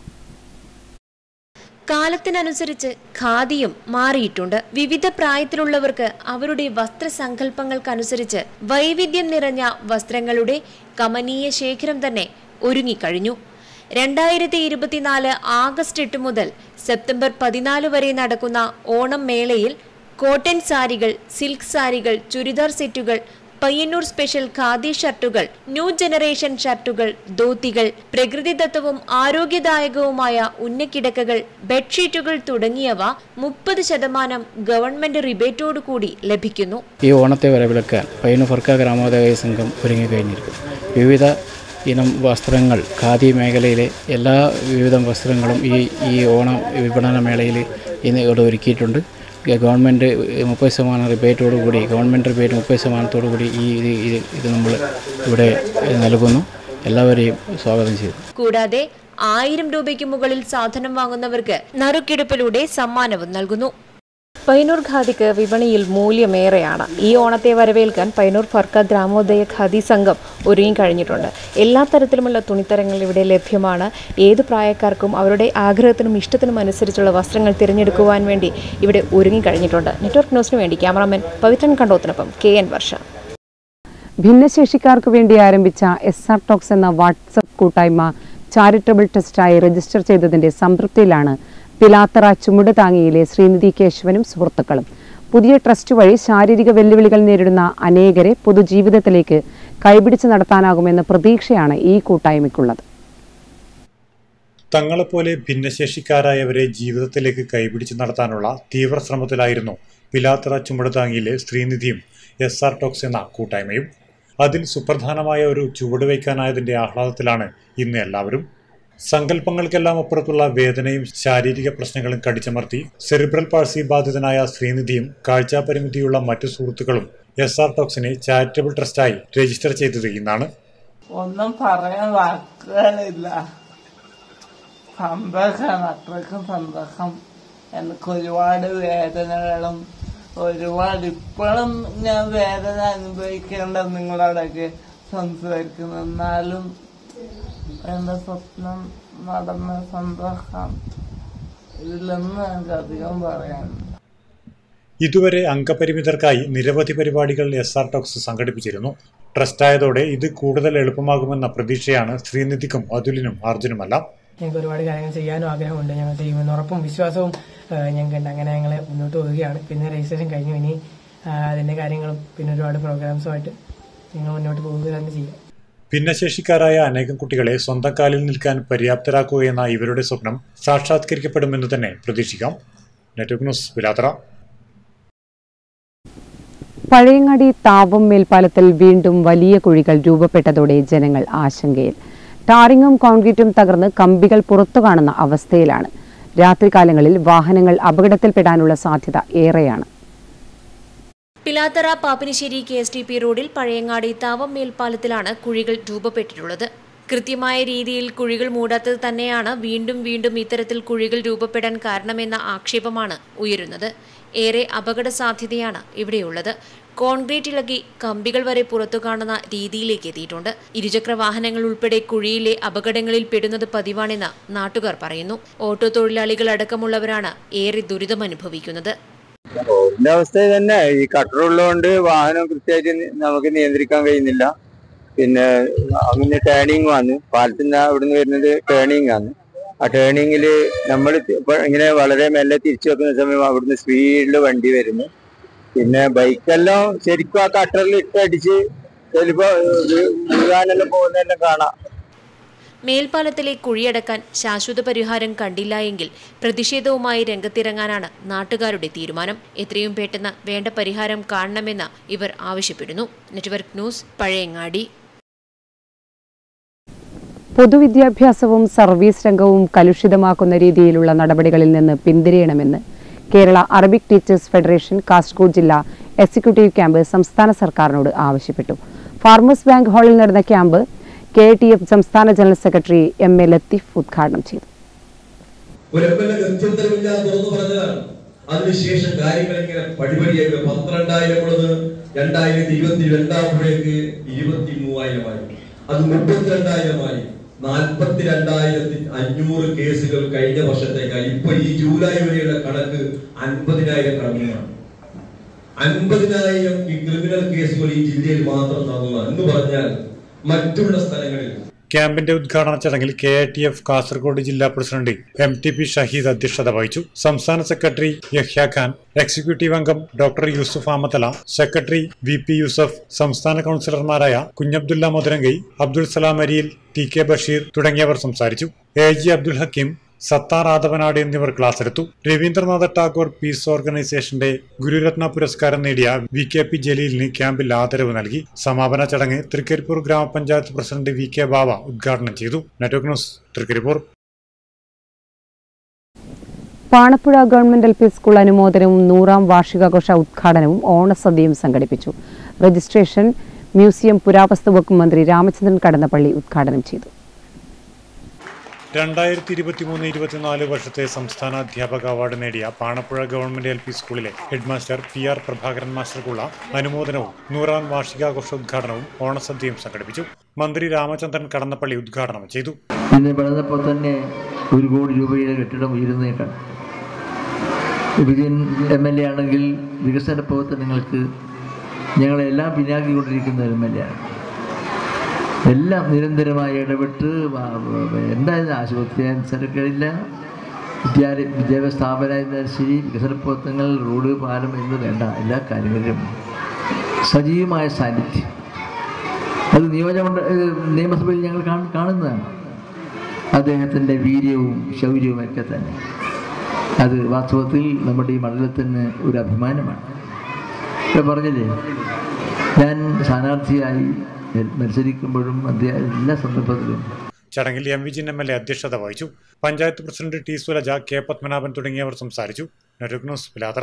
കാലത്തിനനുസരിച്ച് ഖാദിയും മാറിയിട്ടുണ്ട് വിവിധ പ്രായത്തിലുള്ളവർക്ക് അവരുടെ വസ്ത്രസങ്കല്പങ്ങൾക്കനുസരിച്ച് വൈവിധ്യം നിറഞ്ഞ വസ്ത്രങ്ങളുടെ കമനീയ ശേഖരം തന്നെ ഒരുങ്ങിക്കഴിഞ്ഞു രണ്ടായിരത്തി ഇരുപത്തിനാല് ആഗസ്റ്റ് എട്ട് മുതൽ സെപ്റ്റംബർ പതിനാല് വരെ നടക്കുന്ന ഓണം മേളയിൽ കോട്ടൺ സാരികൾ സിൽക്ക് സാരികൾ ചുരിദാർ സെറ്റുകൾ പയ്യന്നൂർ സ്പെഷ്യൽ ഖാദി ഷർട്ടുകൾ ന്യൂ ജനറേഷൻ ഷർട്ടുകൾ ധോത്തികൾ പ്രകൃതിദത്തവും ആരോഗ്യദായകവുമായ ഉന്നക്കിടക്കകൾ ബെഡ്ഷീറ്റുകൾ തുടങ്ങിയവ മുപ്പത് ശതമാനം ഗവൺമെന്റ് റിബേറ്റോടുകൂടി ലഭിക്കുന്നു ഈ ഓണത്തെ വരവിളക്കാൻ പയ്യന്നൂർ ഫർക്ക ഗ്രാമോദയ സംഘം ഒരുങ്ങിക്കഴിഞ്ഞിരിക്കും വിവിധ ഇനം വസ്ത്രങ്ങൾ ഖാദി മേഖലയിലെ എല്ലാ വിവിധ വസ്ത്രങ്ങളും ഈ ഈ ഓണം വിപണന മേളയിൽ ഇന്ന് ഇവിടെ ഒരുക്കിയിട്ടുണ്ട് ഗവൺമെൻറ് മുപ്പത് ശതമാനം റിബേറ്റോടു കൂടി ഗവൺമെൻറ് റിബേറ്റ് മുപ്പത് ശതമാനത്തോടു കൂടി ഈ ഇത് ഇത് ഇത് നമ്മൾ ഇവിടെ നൽകുന്നു എല്ലാവരെയും സ്വാഗതം ചെയ്തു കൂടാതെ ആയിരം രൂപയ്ക്ക് മുകളിൽ സാധനം വാങ്ങുന്നവർക്ക് നറുക്കെടുപ്പിലൂടെ സമ്മാനവും നൽകുന്നു പൈനൂർ ഖാദിക്ക് വിപണിയിൽ മൂല്യമേറെയാണ് ഈ ഓണത്തെ വരവേൽക്കാൻ പൈനൂർ ഫർക്ക ഗ്രാമോദയ ഖാദി സംഘം ഒരുങ്ങിക്കഴിഞ്ഞിട്ടുണ്ട് എല്ലാ തരത്തിലുമുള്ള തുണിത്തരങ്ങൾ ഇവിടെ ലഭ്യമാണ് ഏത് പ്രായക്കാർക്കും അവരുടെ ആഗ്രഹത്തിനും ഇഷ്ടത്തിനും അനുസരിച്ചുള്ള വസ്ത്രങ്ങൾ തിരഞ്ഞെടുക്കുവാൻ വേണ്ടി ഇവിടെ ഒരുങ്ങിക്കഴിഞ്ഞിട്ടുണ്ട് നെറ്റ്വർക്ക് ന്യൂസിന് വേണ്ടി ക്യാമറാമാൻ പവിത്രൻ കണ്ടോത്തിനൊപ്പം കെ എൻ വർഷ ഭിന്നശേഷിക്കാർക്ക് വേണ്ടി ആരംഭിച്ച എസ് ആർ ടോക്സ് എന്ന വാട്സപ്പ് കൂട്ടായ്മ ചാരിറ്റബിൾ ട്രസ്റ്റായി രജിസ്റ്റർ ചെയ്തതിന്റെ സംതൃപ്തിയിലാണ് പിലാത്തറ ചുമട് താങ്ങിയിലെ ശ്രീനിധി കേശവനും സുഹൃത്തുക്കളും പുതിയ ട്രസ്റ്റ് വഴി ശാരീരിക വെല്ലുവിളികൾ നേരിടുന്ന അനേകരെ പൊതുജീവിതത്തിലേക്ക് കൈപിടിച്ച് നടത്താനാകുമെന്ന പ്രതീക്ഷയാണ് ഈ കൂട്ടായ്മയ്ക്കുള്ളത് തങ്ങളെപ്പോലെ ഭിന്നശേഷിക്കാരായവരെ ജീവിതത്തിലേക്ക് കൈപിടിച്ച് നടത്താനുള്ള തീവ്ര ശ്രമത്തിലായിരുന്നു പിലാത്തറ ചുമടുതാങ്ങിയിലെ ശ്രീനിധിയും എസ് ആർ ടോക്സ് എന്ന കൂട്ടായ്മയും അതിൽ സുപ്രധാനമായ ഒരു ചുവട് വയ്ക്കാനായതിന്റെ ആഹ്ലാദത്തിലാണ് ഇന്ന് എല്ലാവരും സങ്കല്പങ്ങൾക്കെല്ലാം അപ്പുറത്തുള്ള വേദനയും ശാരീരിക പ്രശ്നങ്ങളും കടിച്ചമർത്തി സെറിബ്രൽ പാൾസി ബാധിതനായ ശ്രീനിധിയും കാഴ്ചാപരിമിതിയുള്ള മറ്റു സുഹൃത്തുക്കളും എസ് ആർ ടോക്സിനെ ചാരിറ്റബിൾ ട്രസ്റ്റായി രജിസ്റ്റർ ചെയ്തത് ഇന്നാണ് ഒന്നും പറയാൻ വാക്കുകളില്ല സന്തോഷമാണ് അത്രയ്ക്കും സന്തോഷം എനിക്ക് ഒരുപാട് വേദനകളും ഒരുപാട് ഇപ്പോഴും ഞാൻ വേദന അനുഭവിക്കേണ്ട നിങ്ങളോടൊക്കെ സംസാരിക്കുന്നു എന്നാലും എന്റെ സ്വപ്നം നടന്ന സന്തോഷം ഇതിലൊന്നും എനിക്ക് അധികം പറയാനില്ല ഇതുവരെ അംഗപരിമിതർക്കായി നിരവധി പരിപാടികൾ എസ് ആർ ടോക്സ് സംഘടിപ്പിച്ചിരുന്നു ട്രസ്റ്റായതോടെ ഇത് കൂടുതൽ എളുപ്പമാകുമെന്ന പ്രതീക്ഷയാണ് ശ്രീനിധിക്കും അതുലിനും അർജുനുമെല്ലാം ഞങ്ങൾക്ക് ഒരുപാട് കാര്യങ്ങൾ ചെയ്യാനും ആഗ്രഹമുണ്ട് ഞങ്ങൾ ചെയ്യുമെന്ന് ഉറപ്പും വിശ്വാസവും ആ, ഞങ്ങൾക്കുണ്ട് അങ്ങനെ ഞങ്ങൾ മുന്നോട്ട് പോവുകയാണ് പിന്നെ രജിസ്ട്രേഷൻ കഴിഞ്ഞു ഇനി ആ, അതിന്റെ കാര്യങ്ങളും പിന്നെ ഒരുപാട് പ്രോഗ്രാംസുമായിട്ട് ഞങ്ങൾ മുന്നോട്ട് പോവുക തന്നെ ചെയ്യാം ഭിന്നശേഷിക്കാരായ അനേകം കുട്ടികളെ സ്വന്തം കാലിൽ നിൽക്കാൻ പര്യാപ്തരാക്കുകയെന്ന ഇവരുടെ സ്വപ്നം സാക്ഷാത്കരിക്കപ്പെടുമെന്ന് തന്നെ പ്രതീക്ഷിക്കാം നെറ്റ്വർക്ക് ന്യൂസ് വിലാത്തറ പഴയങ്ങാടി താവം മേൽപ്പാലത്തിൽ വീണ്ടും വലിയ കുഴികൾ രൂപപ്പെട്ടതോടെ ജനങ്ങൾ ആശങ്കയിൽ ടാറിങ്ങും കോൺക്രീറ്റും തകർന്ന് കമ്പികൾ പുറത്തു കാണുന്ന അവസ്ഥയിലാണ് രാത്രികാലങ്ങളിൽ വാഹനങ്ങൾ അപകടത്തിൽപ്പെടാനുള്ള സാധ്യത ഏറെയാണ് Pilathara Pappinissery K S T P റോഡിൽ പഴയങ്ങാടി താവം മേൽപ്പാലത്തിലാണ് കുഴികൾ രൂപപ്പെട്ടിട്ടുള്ളത് കൃത്യമായ രീതിയിൽ കുഴികൾ മൂടാത്തത് തന്നെയാണ് വീണ്ടും വീണ്ടും ഇത്തരത്തിൽ കുഴികൾ രൂപപ്പെടാൻ കാരണമെന്ന ആക്ഷേപമാണ് ഉയരുന്നത് ഏറെ അപകട സാധ്യതയാണ് ഇവിടെയുള്ളത് കോൺക്രീറ്റ് ഇളകി കമ്പികൾ വരെ പുറത്തു കാണുന്ന രീതിയിലേക്ക് എത്തിയിട്ടുണ്ട് ഇരുചക്ര വാഹനങ്ങൾ ഉൾപ്പെടെ കുഴിയിലെ അപകടങ്ങളിൽ പെടുന്നത് പതിവാണെന്ന് നാട്ടുകാർ പറയുന്നു ഓട്ടോ തൊഴിലാളികൾ അടക്കമുള്ളവരാണ് ഏറെ ദുരിതം അനുഭവിക്കുന്നത് റോഡിന്റെ അവസ്ഥ തന്നെ ഈ കട്ടർ ഉള്ളതുകൊണ്ട് വാഹനം കൃത്യമായിട്ട് നി- നമുക്ക് നിയന്ത്രിക്കാൻ കഴിയുന്നില്ല പിന്നെ അങ്ങനെ ടേണിങ് വന്ന് പാലത്തിന് അവിടുന്ന് വരുന്നത് ടേണിങ് ആണ് ആ ടേണിങ്ങിൽ നമ്മൾ ഇങ്ങനെ വളരെ മെല്ലെ തിരിച്ചു വെക്കുന്ന സമയം അവിടുന്ന് സ്പീഡിൽ വണ്ടി വരുന്നു പിന്നെ ബൈക്കെല്ലാം ശരിക്കും ആ കട്ടറിൽ ഇട്ടടിച്ച് ചിലപ്പോ വീഴാനെല്ലാം പോകുന്നതെല്ലാം കാണാം മേൽപ്പാലത്തിലെ കുഴിയടക്കാൻ ശാശ്വത പരിഹാരം കണ്ടില്ല എങ്കിൽ പ്രതിഷേധവുമായി രംഗത്തിറങ്ങാനാണ് നാട്ടുകാരുടെ തീരുമാനം എത്രയും പെട്ടെന്ന് വേണ്ട പരിഹാരം കാണണമെന്ന് ഇവർ ആവശ്യപ്പെടുന്നു നെറ്റ്വർക്ക് ന്യൂസ് പഴയങ്ങാടി പൊതുവിദ്യാഭ്യാസവും സർവീസ് രംഗവും കലുഷിതമാക്കുന്ന രീതിയിലുള്ള നടപടികളിൽ നിന്ന് പിന്തിരിയണമെന്ന് Kerala Arabic teachers federation Kasaragod ജില്ലാ എക്സിക്യൂട്ടീവ് ക്യാമ്പ് സംസ്ഥാന സർക്കാരിനോട് ആവശ്യപ്പെട്ടു ഫാർമേഴ്സ് ബാങ്ക് ഹാളിൽ നടന്ന ക്യാമ്പ് കെ ടി എഫ് സംസ്ഥാന general secretary M A Latheef ഉദ്ഘാടനം ചെയ്തു ഒരു എം എൽ എ ഗത്യന്തരമില്ലാതെ തുറന്നു പറഞ്ഞതാണ് അതിനുശേഷം കാര്യങ്ങൾ ഇങ്ങനെ പടിപടിയായി പന്ത്രണ്ടായിരം ഉള്ളത് രണ്ടായിരത്തി ഇരുപത്തി രണ്ടാകുമ്പോഴേക്ക് ഇരുപത്തി മൂവായിരമായി അത് മുപ്പത്തിരണ്ടായിരമായി നാൽപ്പത്തി രണ്ടായിരത്തി അഞ്ഞൂറ് കേസുകൾ കഴിഞ്ഞ വർഷത്തേക്കാൾ ഇപ്പൊ ഈ ജൂലൈ വരെയുള്ള കണക്ക് അൻപതിനായിരം കടന്നതാണ് അൻപതിനായിരം ഈ ക്രിമിനൽ കേസുകൾ ഈ ജില്ലയിൽ മാത്രം നടന്നു എന്ന് പറഞ്ഞാൽ മറ്റുള്ള സ്ഥലങ്ങളിൽ ക്യാമ്പിന്റെ ഉദ്ഘാടന ചടങ്ങിൽ K I T F Kasaragod ജില്ലാ president M T P Shaheed അധ്യക്ഷത വഹിച്ചു സംസ്ഥാന സെക്രട്ടറി യഹ്യ ഖാൻ എക്സിക്യൂട്ടീവ് അംഗം doctor Yusuf Ahammadali secretary V P Yusuf സംസ്ഥാന കൌൺസിലർമാരായ കുഞ്ഞബ്ദുല്ല മുതരങ്കൈ അബ്ദുൾ സലാം അരിയിൽ ടി കെ ബഷീർ തുടങ്ങിയവർ സംസാരിച്ചു എ ജി അബ്ദുൽ ഹക്കീം സത്താർ ആദവനാട് എന്നിവർ ക്ലാസ് എടുത്തു രവീന്ദ്രനാഥ ടാഗോർ പീസ് ഓർഗനൈസേഷന്റെ ഗുരുരത്ന പുരസ്കാരം നേടിയ വി കെ പി ജലീലിന് ക്യാമ്പിൽ ആദരവ് നൽകി സമാപന ചടങ്ങ് തൃക്കരിപ്പൂർ ഗ്രാമപഞ്ചായത്ത് പ്രസിഡന്റ് വി കെ ബാവ ഉദ്ഘാടനം ചെയ്തു network news Thrikaripur Panappuzha government L P school അനുമോദനവും നൂറാം വാർഷികാഘോഷ ഉദ്ഘാടനവും ഓണസദ്യയും സംഘടിപ്പിച്ചു രജിസ്ട്രേഷൻ മ്യൂസിയം പുരാവസ്തു വകുപ്പ് മന്ത്രി രാമചന്ദ്രൻ കടന്നപ്പള്ളി ഉദ്ഘാടനം ചെയ്തു രണ്ടായിരത്തി ഇരുപത്തിമൂന്ന് ഇരുപത്തിനാല് വർഷത്തെ സംസ്ഥാന അധ്യാപക അവാർഡ് നേടിയ പാണപ്പുഴ ഗവൺമെന്റ് എൽ പി സ്കൂളിലെ ഹെഡ്മാസ്റ്റർ പി ആർ പ്രഭാകരൻ മാസ്റ്റർക്കുള്ള അനുമോദനവും നൂറാം വാർഷികാഘോഷോദ്ഘാടനവും ഓണസദ്യയും സംഘടിപ്പിച്ചു മന്ത്രി രാമചന്ദ്രൻ കടന്നപ്പള്ളി ഉദ്ഘാടനം ചെയ്തു പിന്നെ പണിതപ്പോൾ തന്നെ ഒരു കോടി രൂപയുടെ കെട്ടിടം ഉയരുന്നേക്കാണ് വിജയൻ എം എൽ എ ആണെങ്കിൽ വികസന പ്രവർത്തനങ്ങൾക്ക് ഞങ്ങളെല്ലാം പിന്നാക്കിക്കൊണ്ടിരിക്കുന്ന എം എൽ എ ആണ് എല്ലാം നിരന്തരമായി ഇടപെട്ട് വ- വ- എന്തായാലും ആശുപത്രി അനുസരിക്കില്ല വിദ്യാലയ വിദ്യാഭ്യാസ സ്ഥാപനമായിരുന്നാലും ശരി വികസന പ്രവർത്തനങ്ങൾ റോഡ് പാലം എന്ന് വേണ്ട എല്ലാ കാര്യങ്ങളിലും സജീവമായ സാന്നിധ്യം അത് നിയോജകമണ്ഡ ഏഹ് നിയമസഭയിൽ ഞങ്ങൾ കാണ- കാണുന്നതാണ് അദ്ദേഹത്തിൻ്റെ വീര്യവും ശൗര്യവും ഒക്കെ തന്നെ അത് വാസ്തവത്തിൽ നമ്മുടെ ഈ മണ്ഡലത്തിന് ഒരു അഭിമാനമാണ് ഇപ്പം പറഞ്ഞില്ലേ ഞാൻ സ്ഥാനാർത്ഥിയായി മത്സരിക്കുമ്പോഴും അദ്ദേഹം എല്ലാ സന്ദർഭത്തിലും ചടങ്ങിൽ M Vijin M L A അധ്യക്ഷത വഹിച്ചു panchayat president T Sulaja K Padmanabhan തുടങ്ങിയവർ സംസാരിച്ചു നെറ്റ്വർക്ക് ന്യൂസ് പിലാതറ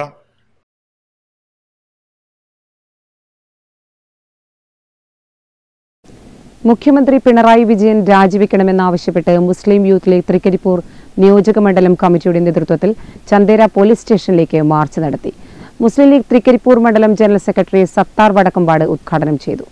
മുഖ്യമന്ത്രി പിണറായി വിജയൻ രാജിവെക്കണമെന്നാവശ്യപ്പെട്ട് മുസ്ലിം യൂത്ത് ലീഗ് തൃക്കരിപ്പൂർ നിയോജക മണ്ഡലം കമ്മിറ്റിയുടെ നേതൃത്വത്തിൽ ചന്ദേര പോലീസ് സ്റ്റേഷനിലേക്ക് മാർച്ച് നടത്തി മുസ്ലിം ലീഗ് തൃക്കരിപ്പൂർ മണ്ഡലം ജനറൽ സെക്രട്ടറി സത്താർ വടക്കമ്പാട് ഉദ്ഘാടനം ചെയ്തു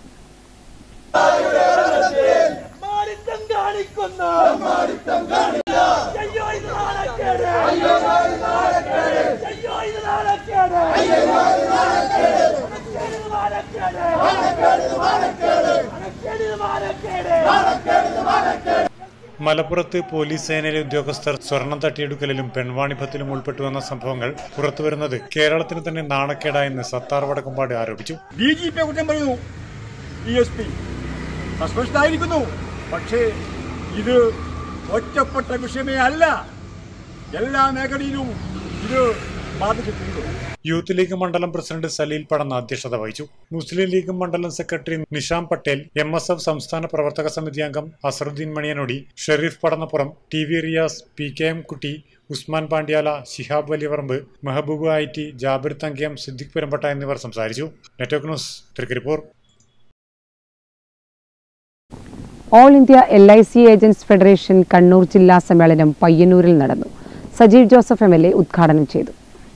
മലപ്പുറത്ത് പോലീസ് സേനയിലെ ഉദ്യോഗസ്ഥർ സ്വർണം തട്ടിയെടുക്കലിലും പെൺവാണിഭത്തിലും ഉൾപ്പെട്ടുവന്ന സംഭവങ്ങൾ പുറത്തുവരുന്നത് കേരളത്തിന് തന്നെ നാണക്കേടായെന്ന് സത്താർ വടക്കമ്പാട് ആരോപിച്ചു ഡി ജി പിയെ കുറ്റം പറയുന്നു ഡി എസ് പി സസ്പെൻഷനായിരിക്കുന്നു പക്ഷേ ഇത് ഒറ്റപ്പെട്ട വിഷയമേ അല്ല എല്ലാ മേഖലയിലും ഇത് ബാധിച്ചിട്ടുണ്ട് യൂത്ത് ലീഗ് മണ്ഡലം പ്രസിഡന്റ് സലീൽ പടന്ന അധ്യക്ഷത വഹിച്ചു മുസ്ലിം ലീഗ് മണ്ഡലം secretary Nisham Patel M S F സംസ്ഥാന പ്രവർത്തക സമിതി അംഗം Azharuddin Maniyanody Sherif Padannappuram T V Riyas P K M Kutty Usman Pandyala Shihab Valiyavaramb Mehaboob I T Jabir Thankayam Siddique Perumbatta എന്നിവർ സംസാരിച്ചു network news Thrikaripur all India L I C agents federation Kannur ജില്ലാ സമ്മേളനം പയ്യന്നൂരിൽ നടന്നു Sajeev Joseph M L A ഉദ്ഘാടനം ചെയ്തു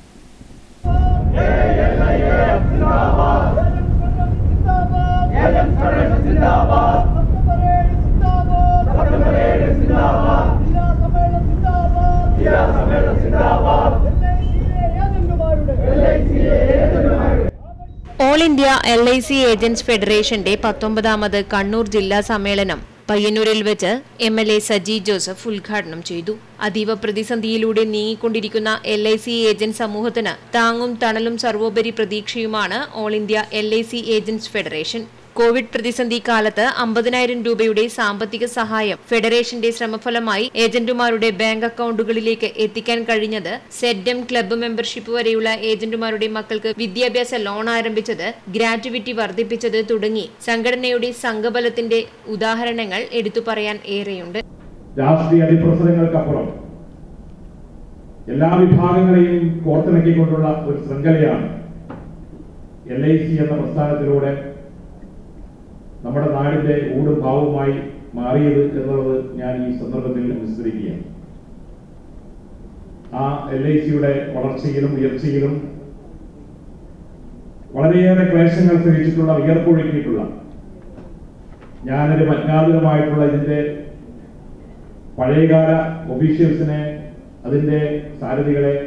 all India L I C agents ഫെഡറേഷന്റെ പത്തൊമ്പതാമത് കണ്ണൂർ ജില്ലാ സമ്മേളനം പയ്യന്നൂരിൽ വെച്ച് M L A Saji Joseph ഉദ്ഘാടനം ചെയ്തു അതീവ പ്രതിസന്ധിയിലൂടെ നീങ്ങിക്കൊണ്ടിരിക്കുന്ന എൽ ഐ സി ഏജന്റ് സമൂഹത്തിന് താങ്ങും തണലും സർവോപരി പ്രതീക്ഷയുമാണ് all India L I C agents federation covid പ്രതിസന്ധി കാലത്ത് അമ്പതിനായിരം രൂപയുടെ സാമ്പത്തിക സഹായം ഫെഡറേഷന്റെ ശ്രമഫലമായി ഏജന്റുമാരുടെ ബാങ്ക് അക്കൗണ്ടുകളിലേക്ക് എത്തിക്കാൻ കഴിഞ്ഞത് സെഡം ക്ലബ്ബ് മെമ്പർഷിപ്പ് വരെയുള്ള ഏജന്റുമാരുടെ മക്കൾക്ക് വിദ്യാഭ്യാസ ലോൺ ആരംഭിച്ചത് ഗ്രാറ്റുവിറ്റി വർദ്ധിപ്പിച്ചത് തുടങ്ങി സംഘടനയുടെ സംഘബലത്തിന്റെ ഉദാഹരണങ്ങൾ എടുത്തു പറയാൻ ഏറെയുണ്ട് രാഷ്ട്രീയ അതിപ്രസരങ്ങൾക്കപ്പുറം എല്ലാ വിഭാഗങ്ങളെയും കോർത്തിണക്കിക്കൊണ്ടുള്ള ഒരു ശൃംഖലയാണ് എൽ ഐ സി എന്ന പ്രസ്ഥാനത്തിലൂടെ നമ്മുടെ നാടിന്റെ ഊടും ഭാവവുമായി മാറിയത് എന്നുള്ളത് ഞാൻ ഈ സന്ദർഭത്തിൽ അനുസ്മരിക്കുകയാണ് ആ എൽ ഐ സിയുടെ വളർച്ചയിലും ഉയർച്ചയിലും വളരെയേറെ ക്ലേശങ്ങൾ സഹിച്ചിട്ടുള്ള വിയർപ്പൊഴുക്കിയിട്ടുള്ള ഞാനൊരു അജ്ഞാതമായിട്ടുള്ള ഇതിന്റെ പഴയകാല ഒഫീഷ്യൽസിനെ അതിന്റെ സാരഥികളെ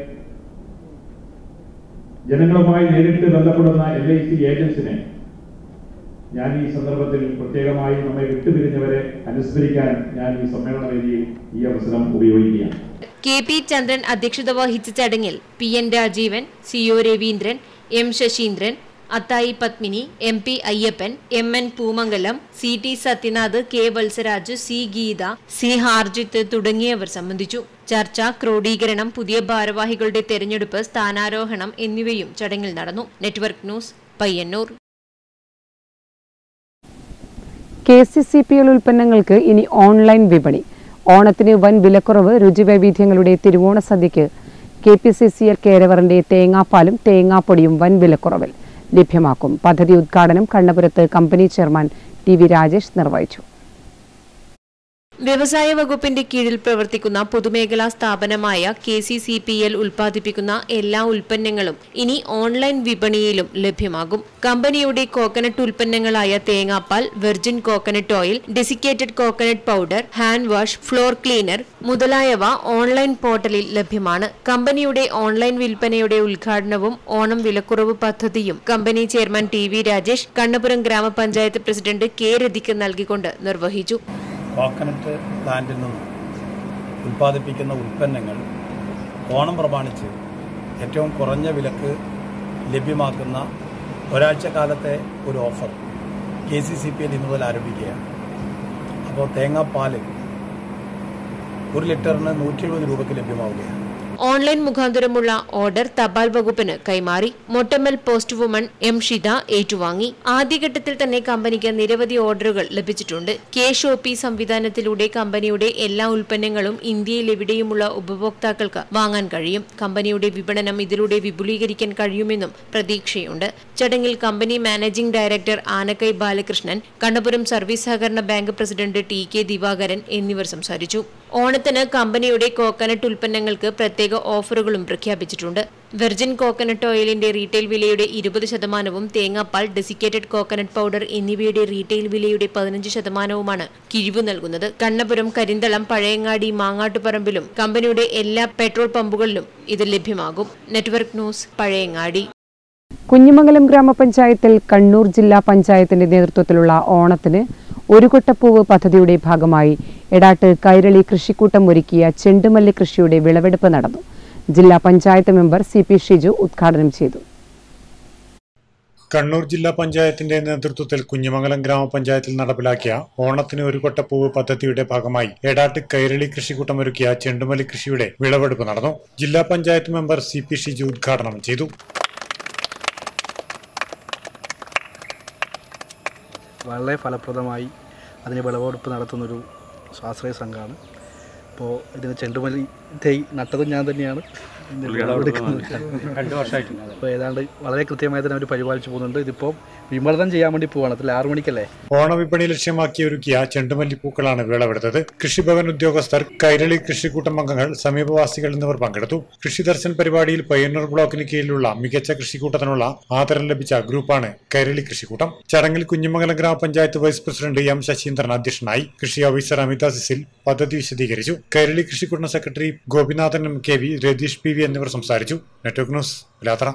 ജനങ്ങളുമായി നേരിട്ട് ബന്ധപ്പെടുന്ന എൽ ഐ സി ഏജൻസിനെ ഞാൻ ഈ സന്ദർഭത്തിൽ പ്രത്യേകമായി നമ്മെ വിട്ടുപിരിഞ്ഞവരെ അനുസ്മരിക്കാൻ ഞാൻ ഈ സമ്മേളന വേദിയിൽ ഈ അവസരം ഉപയോഗിക്കുകയാണ് കെ പി ചന്ദ്രൻ അധ്യക്ഷത വഹിച്ച ചടങ്ങിൽ P N Rajeevan C O Raveendran M Sasheendran Athai Padmini M P Ayyappan M N Poomangalam C T Sathyanath K Valsaraj C Geetha C Harjith തുടങ്ങിയവർ സംബന്ധിച്ചു ചർച്ച ക്രോഡീകരണം പുതിയ ഭാരവാഹികളുടെ തെരഞ്ഞെടുപ്പ് സ്ഥാനാരോഹണം എന്നിവയും ചടങ്ങിൽ നടന്നു network news Payyanur K C C P L ഉൽപ്പന്നങ്ങൾക്ക് ഇനി ഓൺലൈൻ വിപണി ഓണത്തിന് വൻ വിലക്കുറവ് രുചിവൈവിധ്യങ്ങളുടെ തിരുവോണ സദ്യയ്ക്ക് K P C C L കേരവറിന്റെ തേങ്ങാപ്പാലും തേങ്ങാപ്പൊടിയും വൻ വിലക്കുറവിൽ ലഭ്യമാക്കും പദ്ധതി ഉദ്ഘാടനം കണ്ണപുരത്ത് company chairman T V Rajesh നിർവഹിച്ചു വ്യവസായ വകുപ്പിന്റെ കീഴിൽ പ്രവർത്തിക്കുന്ന പൊതുമേഖലാ സ്ഥാപനമായ K C C P L ഉൽപ്പാദിപ്പിക്കുന്ന എല്ലാ ഉൽപ്പന്നങ്ങളും ഇനി ഓൺലൈൻ വിപണിയിലും ലഭ്യമാകും കമ്പനിയുടെ കോക്കനട്ട് ഉൽപ്പന്നങ്ങളായ തേങ്ങാപ്പാൽ virgin coconut oil desiccated coconut powder hand wash floor cleaner മുതലായവ ഓൺലൈൻ പോർട്ടലിൽ ലഭ്യമാണ് കമ്പനിയുടെ ഓൺലൈൻ വിൽപ്പനയുടെ ഉദ്ഘാടനവും ഓണം വിലക്കുറവ് പദ്ധതിയും company chairman T V Rajesh Kannapuram ഗ്രാമപഞ്ചായത്ത് പ്രസിഡന്റ് കെ രതിക്ക് നൽകിക്കൊണ്ട് നിർവഹിച്ചു കോക്കനട്ട് പ്ലാന്റിൽ നിന്നും ഉൽപ്പാദിപ്പിക്കുന്ന ഉൽപ്പന്നങ്ങൾ ഓണം പ്രമാണിച്ച് ഏറ്റവും കുറഞ്ഞ വിലക്ക് ലഭ്യമാക്കുന്ന ഒരാഴ്ച കാലത്തെ ഒരു offer K C C P L ഇന്ന് മുതൽ ആരംഭിക്കുകയാണ് അപ്പോൾ തേങ്ങാപ്പാൽ ഒരു ലിറ്ററിന് നൂറ്റി എഴുപത് രൂപയ്ക്ക് ലഭ്യമാവുകയാണ് ഓൺലൈൻ മുഖാന്തരമുള്ള ഓർഡർ തപാൽ വകുപ്പിന് കൈമാറി Mottammal post woman M Shitha ഏറ്റുവാങ്ങി ആദ്യഘട്ടത്തിൽ തന്നെ കമ്പനിക്ക് നിരവധി ഓർഡറുകൾ ലഭിച്ചിട്ടുണ്ട് കേഷ് ഒ പി സംവിധാനത്തിലൂടെ കമ്പനിയുടെ എല്ലാ ഉൽപ്പന്നങ്ങളും ഇന്ത്യയിൽ എവിടെയുമുള്ള ഉപഭോക്താക്കൾക്ക് വാങ്ങാൻ കഴിയും കമ്പനിയുടെ വിപണനം ഇതിലൂടെ വിപുലീകരിക്കാൻ കഴിയുമെന്നും പ്രതീക്ഷയുണ്ട് ചടങ്ങിൽ company managing director Anakkai Balakrishnan Kannapuram service സഹകരണ bank president T K Divakaran എന്നിവർ സംസാരിച്ചു ഓണത്തിന് കമ്പനിയുടെ കോക്കനട്ട് ഉൽപ്പന്നങ്ങൾക്ക് പ്രത്യേക ഓഫറുകളും പ്രഖ്യാപിച്ചിട്ടുണ്ട് വെർജിൻ കോക്കനട്ട് ഓയിലിന്റെ റീറ്റെയിൽ വിലയുടെ ഇരുപത് ശതമാനവും തേങ്ങാപ്പാൽ ഡെസിക്കേറ്റഡ് കോക്കനട്ട് പൗഡർ എന്നിവയുടെ റീറ്റെയിൽ വിലയുടെ പതിനഞ്ച് ശതമാനവുമാണ് കിഴിവ് നൽകുന്നത് കണ്ണപുരം കരിന്തളം പഴയങ്ങാടി മാങ്ങാട്ടുപറമ്പിലും കമ്പനിയുടെ എല്ലാ പെട്രോൾ പമ്പുകളിലും ഇത് ലഭ്യമാകും നെറ്റ്വർക്ക് ന്യൂസ് പഴയങ്ങാടി കുഞ്ഞിമംഗലം ഗ്രാമപഞ്ചായത്തിൽ കണ്ണൂർ ജില്ലാ പഞ്ചായത്തിന്റെ നേതൃത്വത്തിലുള്ള ഓണത്തിന് ഒരു കൊട്ടപ്പൂവ് പദ്ധതിയുടെ ഭാഗമായി എടാട്ട് കൈരളി കൃഷിക്കൂട്ടം ഒരുക്കിയ ചെണ്ടുമല്ലി കൃഷിയുടെ വിളവെടുപ്പ് നടന്നു ജില്ലാ panchayat member C P Shiju ഉദ്ഘാടനം ചെയ്തു കണ്ണൂർ ജില്ലാ പഞ്ചായത്തിന്റെ നേതൃത്വത്തിൽ കുഞ്ഞിമംഗലം ഗ്രാമപഞ്ചായത്തിൽ നടപ്പിലാക്കിയ ഓണത്തിന് ഒരു കൊട്ടപ്പൂവ് പദ്ധതിയുടെ ഭാഗമായി എടാട്ട് കൈരളി കൃഷിക്കൂട്ടം ഒരുക്കിയ ചെണ്ടുമല്ലി കൃഷിയുടെ വിളവെടുപ്പ് നടന്നു ജില്ലാ panchayat member C P Shiju ഉദ്ഘാടനം ചെയ്തു വളരെ ഫലപ്രദമായി അതിന് വിളവെടുപ്പ് നടത്തുന്നൊരു സ്വാശ്രയ സംഘമാണ് അപ്പോൾ ഇതിന് ചെണ്ടുമല്ലി തൈ നട്ടതും ഞാൻ തന്നെയാണ് ഇതിന്റെ വിളവെടുക്കുന്നത് രണ്ട് വർഷമായിട്ടുണ്ട്. അപ്പോൾ ഏതാണ്ട് വളരെ കൃത്യമായി തന്നെ അവർ പരിപാലിച്ചു പോകുന്നുണ്ട് ഇതിപ്പോൾ വിമർദ്ദനം ചെയ്യാൻ വേണ്ടി പോവാണ് അതിൽ ആറു മണിക്കല്ലേ ഓണവിപണി ലക്ഷ്യമാക്കി ഒരുക്കിയ ചെണ്ടുമല്ലി പൂക്കളാണ് വിളവെടുത്തത് കൃഷിഭവൻ ഉദ്യോഗസ്ഥർ കൈരളി കൃഷിക്കൂട്ടം അംഗങ്ങൾ സമീപവാസികൾ എന്നിവർ പങ്കെടുത്തു കൃഷി ദർശൻ പരിപാടിയിൽ പയ്യന്നൂർ ബ്ലോക്കിന് കീഴിലുള്ള മികച്ച കൃഷിക്കൂട്ടത്തിനുള്ള ആദരം ലഭിച്ച ഗ്രൂപ്പാണ് കൈരളി കൃഷിക്കൂട്ടം ചടങ്ങിൽ കുഞ്ഞിമംഗലം ഗ്രാമപഞ്ചായത്ത് വൈസ് പ്രസിഡന്റ് എം ശശീന്ദ്രൻ അധ്യക്ഷനായി കൃഷി ഓഫീസർ അമിത സിസിൽ പദ്ധതി വിശദീകരിച്ചു കൈരളി കൃഷിക്കൂട്ടം secretary Gopinathan M K V Ratheesh P V എന്നിവർ സംസാരിച്ചു നെറ്റ്വർക്ക് ന്യൂസ് പിലാത്ര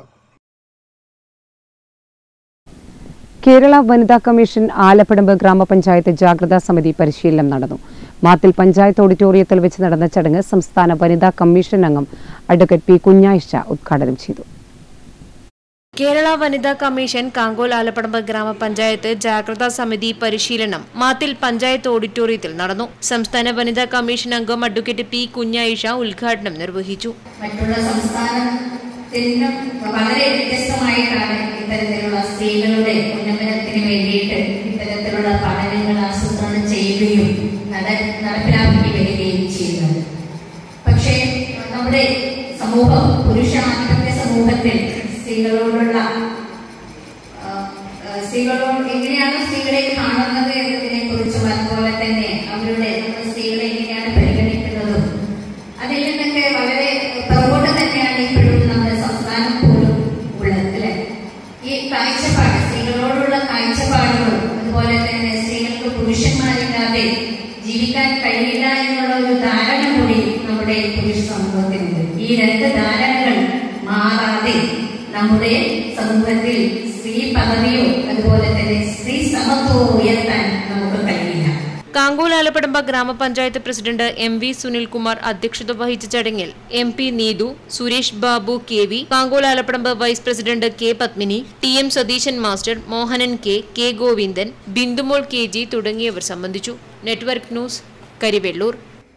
കേരള വനിതാ കമ്മീഷൻ ആലപ്പടമ്പ് ഗ്രാമപഞ്ചായത്ത് ജാഗ്രതാ സമിതി പരിശീലനം നടന്നു മാത്തിൽ പഞ്ചായത്ത് ഓഡിറ്റോറിയത്തിൽ വെച്ച് നടന്ന ചടങ്ങ് സംസ്ഥാന വനിതാ കമ്മീഷൻ അംഗം അഡ്വക്കേറ്റ് പി കുഞ്ഞായിഷ ഉദ്ഘാടനം ചെയ്തു കേരള വനിതാ കമ്മീഷൻ കാങ്കോൽ ആലപ്പടമ്പ് ഗ്രാമപഞ്ചായത്ത് ജാഗ്രതാ സമിതി പരിശീലനം മാത്തിൽ പഞ്ചായത്ത് ഓഡിറ്റോറിയത്തിൽ നടന്നു സംസ്ഥാന വനിതാ കമ്മീഷൻ അംഗം അഡ്വക്കേറ്റ് പി കുഞ്ഞായിഷ ഉദ്ഘാടനം നിർവഹിച്ചു മറ്റുള്ള സംസ്ഥാനത്തിനും വളരെ വ്യത്യസ്തമായിട്ടാണ് ഇത്തരത്തിലുള്ള സ്ത്രീകളുടെ ഉന്നമനത്തിന് വേണ്ടിയിട്ട് ഇത്തരത്തിലുള്ള പഠനങ്ങൾ ആസൂത്രണം ചെയ്യുകയും നട നടപ്പിലാക്കി വരികയും ചെയ്യുന്നത് പക്ഷേ നമ്മുടെ സമൂഹം പുരുഷാധിപത്യ സമൂഹത്തിൽ സ്ത്രീകളോടുള്ള ആ, ആ, സ്ത്രീകളോട് എങ്ങനെയാണ് സ്ത്രീകളെ കാണുന്നത് എന്നതിനെ കുറിച്ചും അതുപോലെ തന്നെ അവരുടെ നമ്മുടെ സ്ത്രീകളെ എങ്ങനെയാണ് പരിഗണിക്കുന്നതും അതിൽ നിന്നൊക്കെ വളരെ പുറകോട്ട് തന്നെയാണ് ഇപ്പോഴും നമ്മുടെ സംസ്ഥാനം പോലും ഉള്ളത് അല്ലെ ഈ കാഴ്ചപ്പാട് സ്ത്രീകളോടുള്ള കാഴ്ചപ്പാടുകളും അതുപോലെ തന്നെ സ്ത്രീകൾക്ക് പുരുഷന്മാരില്ലാതെ ജീവിക്കാൻ കഴിയില്ല എന്നുള്ള ഒരു ധാരണ കൂടി നമ്മുടെ പുരുഷ സമൂഹത്തിനുണ്ട് ഈ രണ്ട് ധാരണകൾ മാറാതെ നമ്മുടെ സമൂഹത്തിൽ സ്ത്രീ പദവിയോ അതുപോലെ തന്നെ സ്ത്രീ സമത്വമോ ഉയർത്താൻ നമുക്ക് കഴിയില്ല കാങ്കോൽ ആലപ്പടമ്പ ഗ്രാമപഞ്ചായത്ത് പ്രസിഡന്റ് എം വി സുനിൽകുമാർ അധ്യക്ഷത വഹിച്ച ചടങ്ങിൽ M P Neethu Suresh Babu K V Kankol Alappadamba vice president K Padmini T M Satheesan master Mohanan K K Govindan Bindumol K G തുടങ്ങിയവർ സംബന്ധിച്ചു നെറ്റ്വർക്ക് ന്യൂസ് കരിവെള്ളൂർ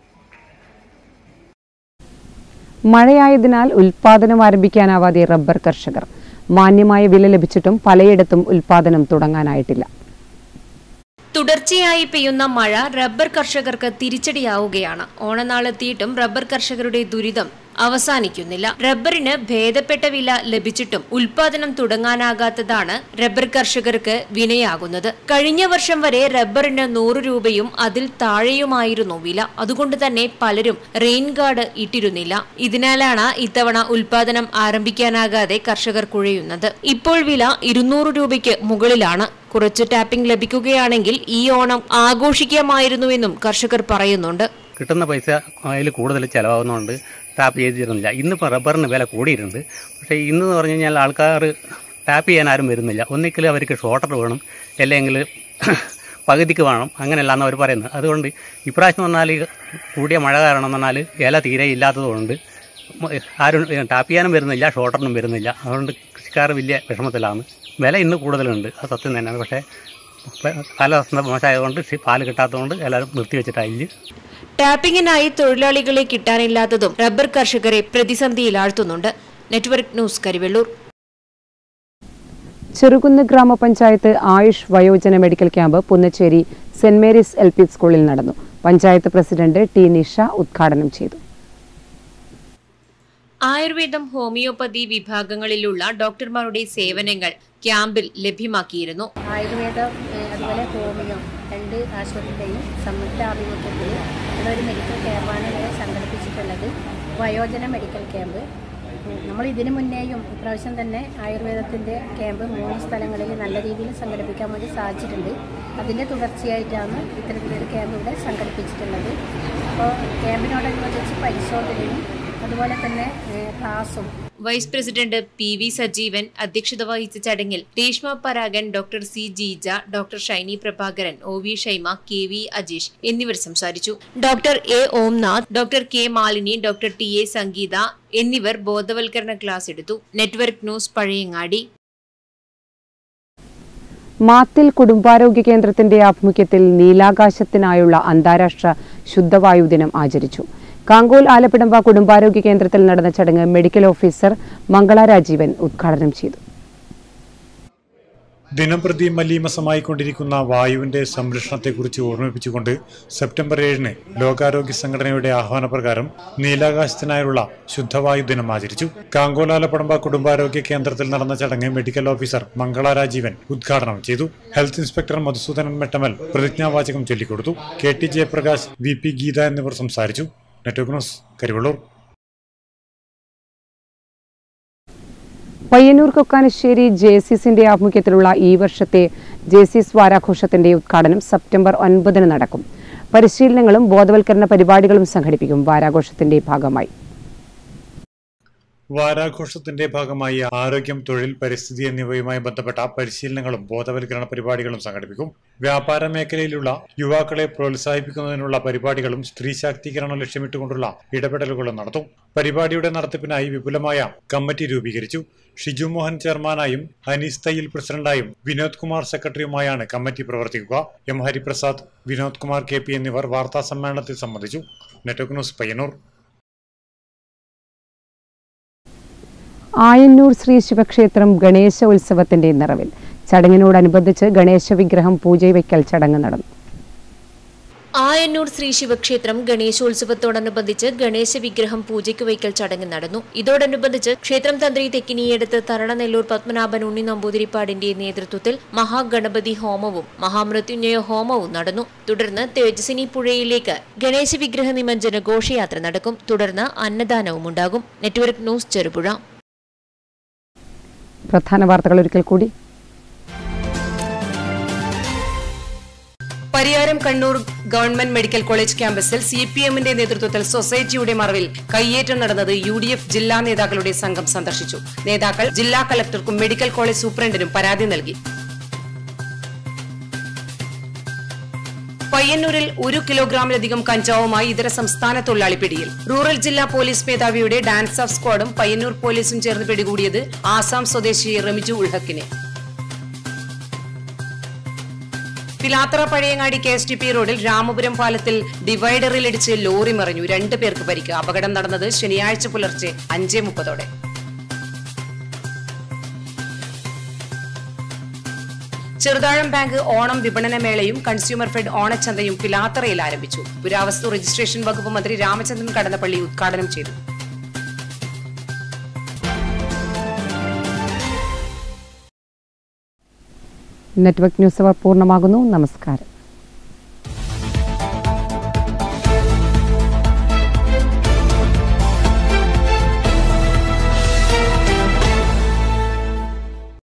മഴയായതിനാൽ ഉൽപാദനം ആരംഭിക്കാനാവാതെ റബ്ബർ കർഷകർ മാന്യമായ വില ലഭിച്ചിട്ടും പലയിടത്തും ഉൽപാദനം തുടങ്ങാനായിട്ടില്ല തുടർച്ചയായി പെയ്യുന്ന മഴ റബ്ബർ കർഷകർക്ക് തിരിച്ചടിയാവുകയാണ് ഓണനാളെത്തിയിട്ടും റബ്ബർ കർഷകരുടെ ദുരിതം അവസാനിക്കുന്നില്ല റബ്ബറിന് ഭേദപ്പെട്ട വില ലഭിച്ചിട്ടും ഉൽപാദനം തുടങ്ങാനാകാത്തതാണ് റബ്ബർ കർഷകർക്ക് വിനയാകുന്നത് കഴിഞ്ഞ വർഷം വരെ റബ്ബറിന് നൂറ് രൂപയും അതിൽ താഴെയുമായിരുന്നു വില അതുകൊണ്ട് തന്നെ പലരും റെയിൻ ഗാർഡ് ഇട്ടിരുന്നില്ല ഇതിനാലാണ് ഇത്തവണ ഉൽപാദനം ആരംഭിക്കാനാകാതെ കർഷകർ കുഴയുന്നത് ഇപ്പോൾ വില ഇരുന്നൂറ് രൂപയ്ക്ക് മുകളിലാണ് കുറച്ച് ടാപ്പിംഗ് ലഭിക്കുകയാണെങ്കിൽ ഈ ഓണം ആഘോഷിക്കാമായിരുന്നുവെന്നും കർഷകർ പറയുന്നുണ്ട് കിട്ടുന്ന പൈസ അതിൽ കൂടുതൽ ചിലവാകുന്നതുകൊണ്ട് ടാപ്പ് ചെയ്തിരുന്നില്ല ഇന്നിപ്പോൾ റബ്ബറിന് വില കൂടിയിട്ടുണ്ട് പക്ഷേ ഇന്ന് പറഞ്ഞു കഴിഞ്ഞാൽ ആൾക്കാർ ടാപ്പ് ചെയ്യാൻ ആരും വരുന്നില്ല ഒന്നിക്കൽ അവർക്ക് ഷോർട്ടർ വേണം അല്ലെങ്കിൽ പകുതിക്ക് വേണം അങ്ങനെയല്ലാന്ന് അവർ പറയുന്നത് അതുകൊണ്ട് ഇപ്രാവശ്യം പറഞ്ഞാൽ കൂടിയ മഴ കാരണം എന്ന് പറഞ്ഞാൽ ഇല തീരെ ഇല്ലാത്തതുകൊണ്ട് ആരും ടാപ്പ് ചെയ്യാനും വരുന്നില്ല ഷോർട്ടറിനും വരുന്നില്ല അതുകൊണ്ട് കൃഷിക്കാർ വലിയ വിഷമത്തിലാണ് വില ഇന്ന് കൂടുതലുണ്ട് അത് സത്യം തന്നെയാണ് പക്ഷേ കാലാവസ്ഥ മോശമായതുകൊണ്ട് പാല് കിട്ടാത്തതുകൊണ്ട് എല്ലാവരും നിർത്തിവെച്ചിട്ടായില്ല ടാപ്പിംഗിനായി തൊഴിലാളികളെ കിട്ടാനില്ലാത്തതും റബ്ബർ കർഷകരെ പ്രതിസന്ധിയിലാഴ്ത്തുന്നുണ്ട് നെറ്റ്വർക്ക് ന്യൂസ് കരിവെള്ളൂർ ചെറുകുന്ന് ഗ്രാമപഞ്ചായത്ത് ആയുഷ് വയോജന medical camp Punnacheri saint Mary's L P സ്കൂളിൽ നടന്നു പഞ്ചായത്ത് പ്രസിഡന്റ് ടി നിഷ ഉദ്ഘാടനം ചെയ്തു ആയുർവേദം ഹോമിയോപ്പതി വിഭാഗങ്ങളിലുള്ള ഡോക്ടർമാരുടെ സേവനങ്ങൾ ക്യാമ്പിൽ ലഭ്യമാക്കിയിരുന്നു ആയുർവേദം ഏഹ് അതുപോലെ ഹോമിയോ രണ്ട് ആശുപത്രിയുടെയും സംയുക്ത ആഭിമുഖ്യത്തിൽ ഇവിടെ ഒരു മെഡിക്കൽ ക്യാമ്പാണ് ഇവിടെ സംഘടിപ്പിച്ചിട്ടുള്ളത് വയോജന മെഡിക്കൽ ക്യാമ്പ് ഉം, നമ്മൾ ഇതിനു മുന്നേയും ഇപ്രാവശ്യം തന്നെ ആയുർവേദത്തിൻ്റെ ക്യാമ്പ് മൂന്ന് സ്ഥലങ്ങളിൽ നല്ല രീതിയിൽ സംഘടിപ്പിക്കാൻ വേണ്ടി സാധിച്ചിട്ടുണ്ട് അതിൻ്റെ തുടർച്ചയായിട്ടാണ് ഇത്തരത്തിലൊരു ക്യാമ്പ് ഇവിടെ സംഘടിപ്പിച്ചിട്ടുള്ളത് അപ്പോൾ ക്യാമ്പിനോടനുബന്ധിച്ച് പരിശോധനയും അതുപോലെ തന്നെ ഏഹ് ക്ലാസ്സും vice president P V Sajeevan അധ്യക്ഷത വഹിച്ച ചടങ്ങിൽ Reshma Paragan doctor C Jeeja doctor Shiny Prabhakaran O V Shaima K V Ajeesh എന്നിവർ സംസാരിച്ചു doctor A Omnath doctor K Malini doctor T A Sangeetha എന്നിവർ ബോധവൽക്കരണ ക്ലാസ് എടുത്തു നെറ്റ്വർക്ക് ന്യൂസ് പഴയങ്ങാടി മാത്തിൽ കുടുംബാരോഗ്യ കേന്ദ്രത്തിന്റെ ആഭിമുഖ്യത്തിൽ നീലാകാശത്തിനായുള്ള അന്താരാഷ്ട്ര ശുദ്ധവായു ദിനം ആചരിച്ചു കാങ്കോൽ ആലപ്പിടമ്പ കുടുംബാരോഗ്യ കേന്ദ്രത്തിൽ നടന്ന ചടങ്ങ് മെഡിക്കൽ ഓഫീസർ മംഗള രാജീവൻ ഉദ്ഘാടനം ചെയ്തു ദിനംപ്രതി മലീമസമായിക്കൊണ്ടിരിക്കുന്ന വായുവിന്റെ സംരക്ഷണത്തെക്കുറിച്ച് ഓർമ്മിപ്പിച്ചുകൊണ്ട് സെപ്റ്റംബർ ഏഴിന് ലോകാരോഗ്യ സംഘടനയുടെ ആഹ്വാനപ്രകാരം നീലാകാശത്തിനായുള്ള ശുദ്ധവായു ദിനം ആചരിച്ചു കാങ്കോലാലപ്പടമ്പ കുടുംബാരോഗ്യ കേന്ദ്രത്തിൽ നടന്ന ചടങ്ങ് മെഡിക്കൽ ഓഫീസർ മംഗള രാജീവൻ ഉദ്ഘാടനം ചെയ്തു ഹെൽത്ത് ഇൻസ്പെക്ടർ മധുസൂദനൻ മെട്ടമൽ പ്രതിജ്ഞാവാചകം ചൊല്ലിക്കൊടുത്തു K T Jayaprakash V P Geetha എന്നിവർ സംസാരിച്ചു നെറ്റ്വർക്ക് ന്യൂസ് കരിവള്ളൂർ പയ്യന്നൂർ കൊക്കാനശ്ശേരി ജെസിസിന്റെ ആഭിമുഖ്യത്തിലുള്ള ഈ വർഷത്തെ ജെസിസ് വാരാഘോഷത്തിന്റെ ഉദ്ഘാടനം സെപ്റ്റംബർ ഒൻപതിന് നടക്കും പരിശീലനങ്ങളും ബോധവൽക്കരണ പരിപാടികളും സംഘടിപ്പിക്കും വാരാഘോഷത്തിന്റെ ഭാഗമായി വാരാഘോഷത്തിന്റെ ഭാഗമായി ആരോഗ്യം തൊഴിൽ പരിസ്ഥിതി എന്നിവയുമായി ബന്ധപ്പെട്ട പരിശീലനങ്ങളും ബോധവൽക്കരണ പരിപാടികളും സംഘടിപ്പിക്കും വ്യാപാര മേഖലയിലുള്ള യുവാക്കളെ പ്രോത്സാഹിപ്പിക്കുന്നതിനുള്ള പരിപാടികളും സ്ത്രീ ശാക്തീകരണം ലക്ഷ്യമിട്ടുകൊണ്ടുള്ള ഇടപെടലുകളും നടത്തും പരിപാടിയുടെ നടത്തിപ്പിനായി വിപുലമായ കമ്മിറ്റി രൂപീകരിച്ചു ഷിജു മോഹൻ ചെയർമാനായും അനീസ് തയ്യിൽ പ്രസിഡന്റായും വിനോദ് കുമാർ സെക്രട്ടറിയുമായാണ് കമ്മിറ്റി പ്രവർത്തിക്കുക M Hariprasad Vinod Kumar K P എന്നിവർ വാർത്താ സമ്മേളനത്തിൽ സംബന്ധിച്ചു നെറ്റ്വർക്ക് ന്യൂസ് പയ്യന്നൂർ ആയന്നൂർ ശ്രീ ശിവക്ഷേത്രം ഗണേശ ഉത്സവത്തിന്റെ നിറവിൽ ചടങ്ങിനോടനുബന്ധിച്ച് ഗണേശ വിഗ്രഹം പൂജവയ്ക്കൽ ചടങ്ങ് നടന്നു ആയന്നൂർ ശ്രീ ശിവക്ഷേത്രം ഗണേശോത്സവത്തോടനുബന്ധിച്ച് ഗണേശ വിഗ്രഹം പൂജയ്ക്ക് വയ്ക്കൽ ചടങ്ങ് നടന്നു ഇതോടനുബന്ധിച്ച് ക്ഷേത്രം തന്ത്രി തെക്കിനിയെടുത്ത് തരണനെല്ലൂർ പത്മനാഭൻ ഉണ്ണി നമ്പൂതിരിപ്പാടിന്റെ നേതൃത്വത്തിൽ മഹാഗണപതി ഹോമവും മഹാമൃത്യുഞ്ജയ ഹോമവും നടന്നു തുടർന്ന് തേജസിനി പുഴയിലേക്ക് ഗണേശ വിഗ്രഹ നിമഞ്ജന ഘോഷയാത്ര നടക്കും തുടർന്ന് അന്നദാനവും ഉണ്ടാകും നെറ്റ്വർക്ക് ന്യൂസ് ചെറുപുഴ പ്രധാന വാർത്തകൾ ഒരിക്കൽ കൂടി Pariyaram Kannur government medical college ക്യാമ്പസിൽ സി പി എമ്മിന്റെ നേതൃത്വത്തിൽ സൊസൈറ്റിയുടെ മറവിൽ കയ്യേറ്റം നടന്നത് യു ഡി എഫ് ജില്ലാ നേതാക്കളുടെ സംഘം സന്ദർശിച്ചു നേതാക്കൾ ജില്ലാ കലക്ടർക്കും മെഡിക്കൽ കോളേജ് സൂപ്രണ്ടിനും പരാതി നൽകി പയ്യന്നൂരിൽ ഒരു കിലോഗ്രാമിലധികം കഞ്ചാവുമായി ഇതര സംസ്ഥാന തൊഴിലാളി പിടിയിൽ റൂറൽ ജില്ലാ പോലീസ് മേധാവിയുടെ ഡാൻസ് ഓഫ് സ്ക്വാഡും പയ്യന്നൂർ പോലീസും ചേർന്ന് പിടികൂടിയത് ആസാം സ്വദേശി റമിജു ഉൾഹക്കിനെ Pilathara Pazhayangadi K S T P റോഡിൽ രാമപുരം പാലത്തിൽ ഡിവൈഡറിൽ ഇടിച്ച് ലോറി മറിഞ്ഞു രണ്ടു പേർക്ക് പരിക്ക് അപകടം നടന്നത് ശനിയാഴ്ച പുലർച്ചെ അഞ്ചേ മുപ്പതോടെ ചെറുതാഴം ബാങ്ക് ഓണം വിപണന മേളയും കൺസ്യൂമർ ഫെഡ് ഓണച്ചന്തയും പിലാത്തറയിൽ ആരംഭിച്ചു പുരാവസ്തു രജിസ്ട്രേഷൻ വകുപ്പ് മന്ത്രി രാമചന്ദ്രൻ കടന്നപ്പള്ളി ഉദ്ഘാടനം ചെയ്തു നെറ്റ്വർക്ക് ന്യൂസ് അവർ പൂർണ്ണമാകുന്നു നമസ്കാരം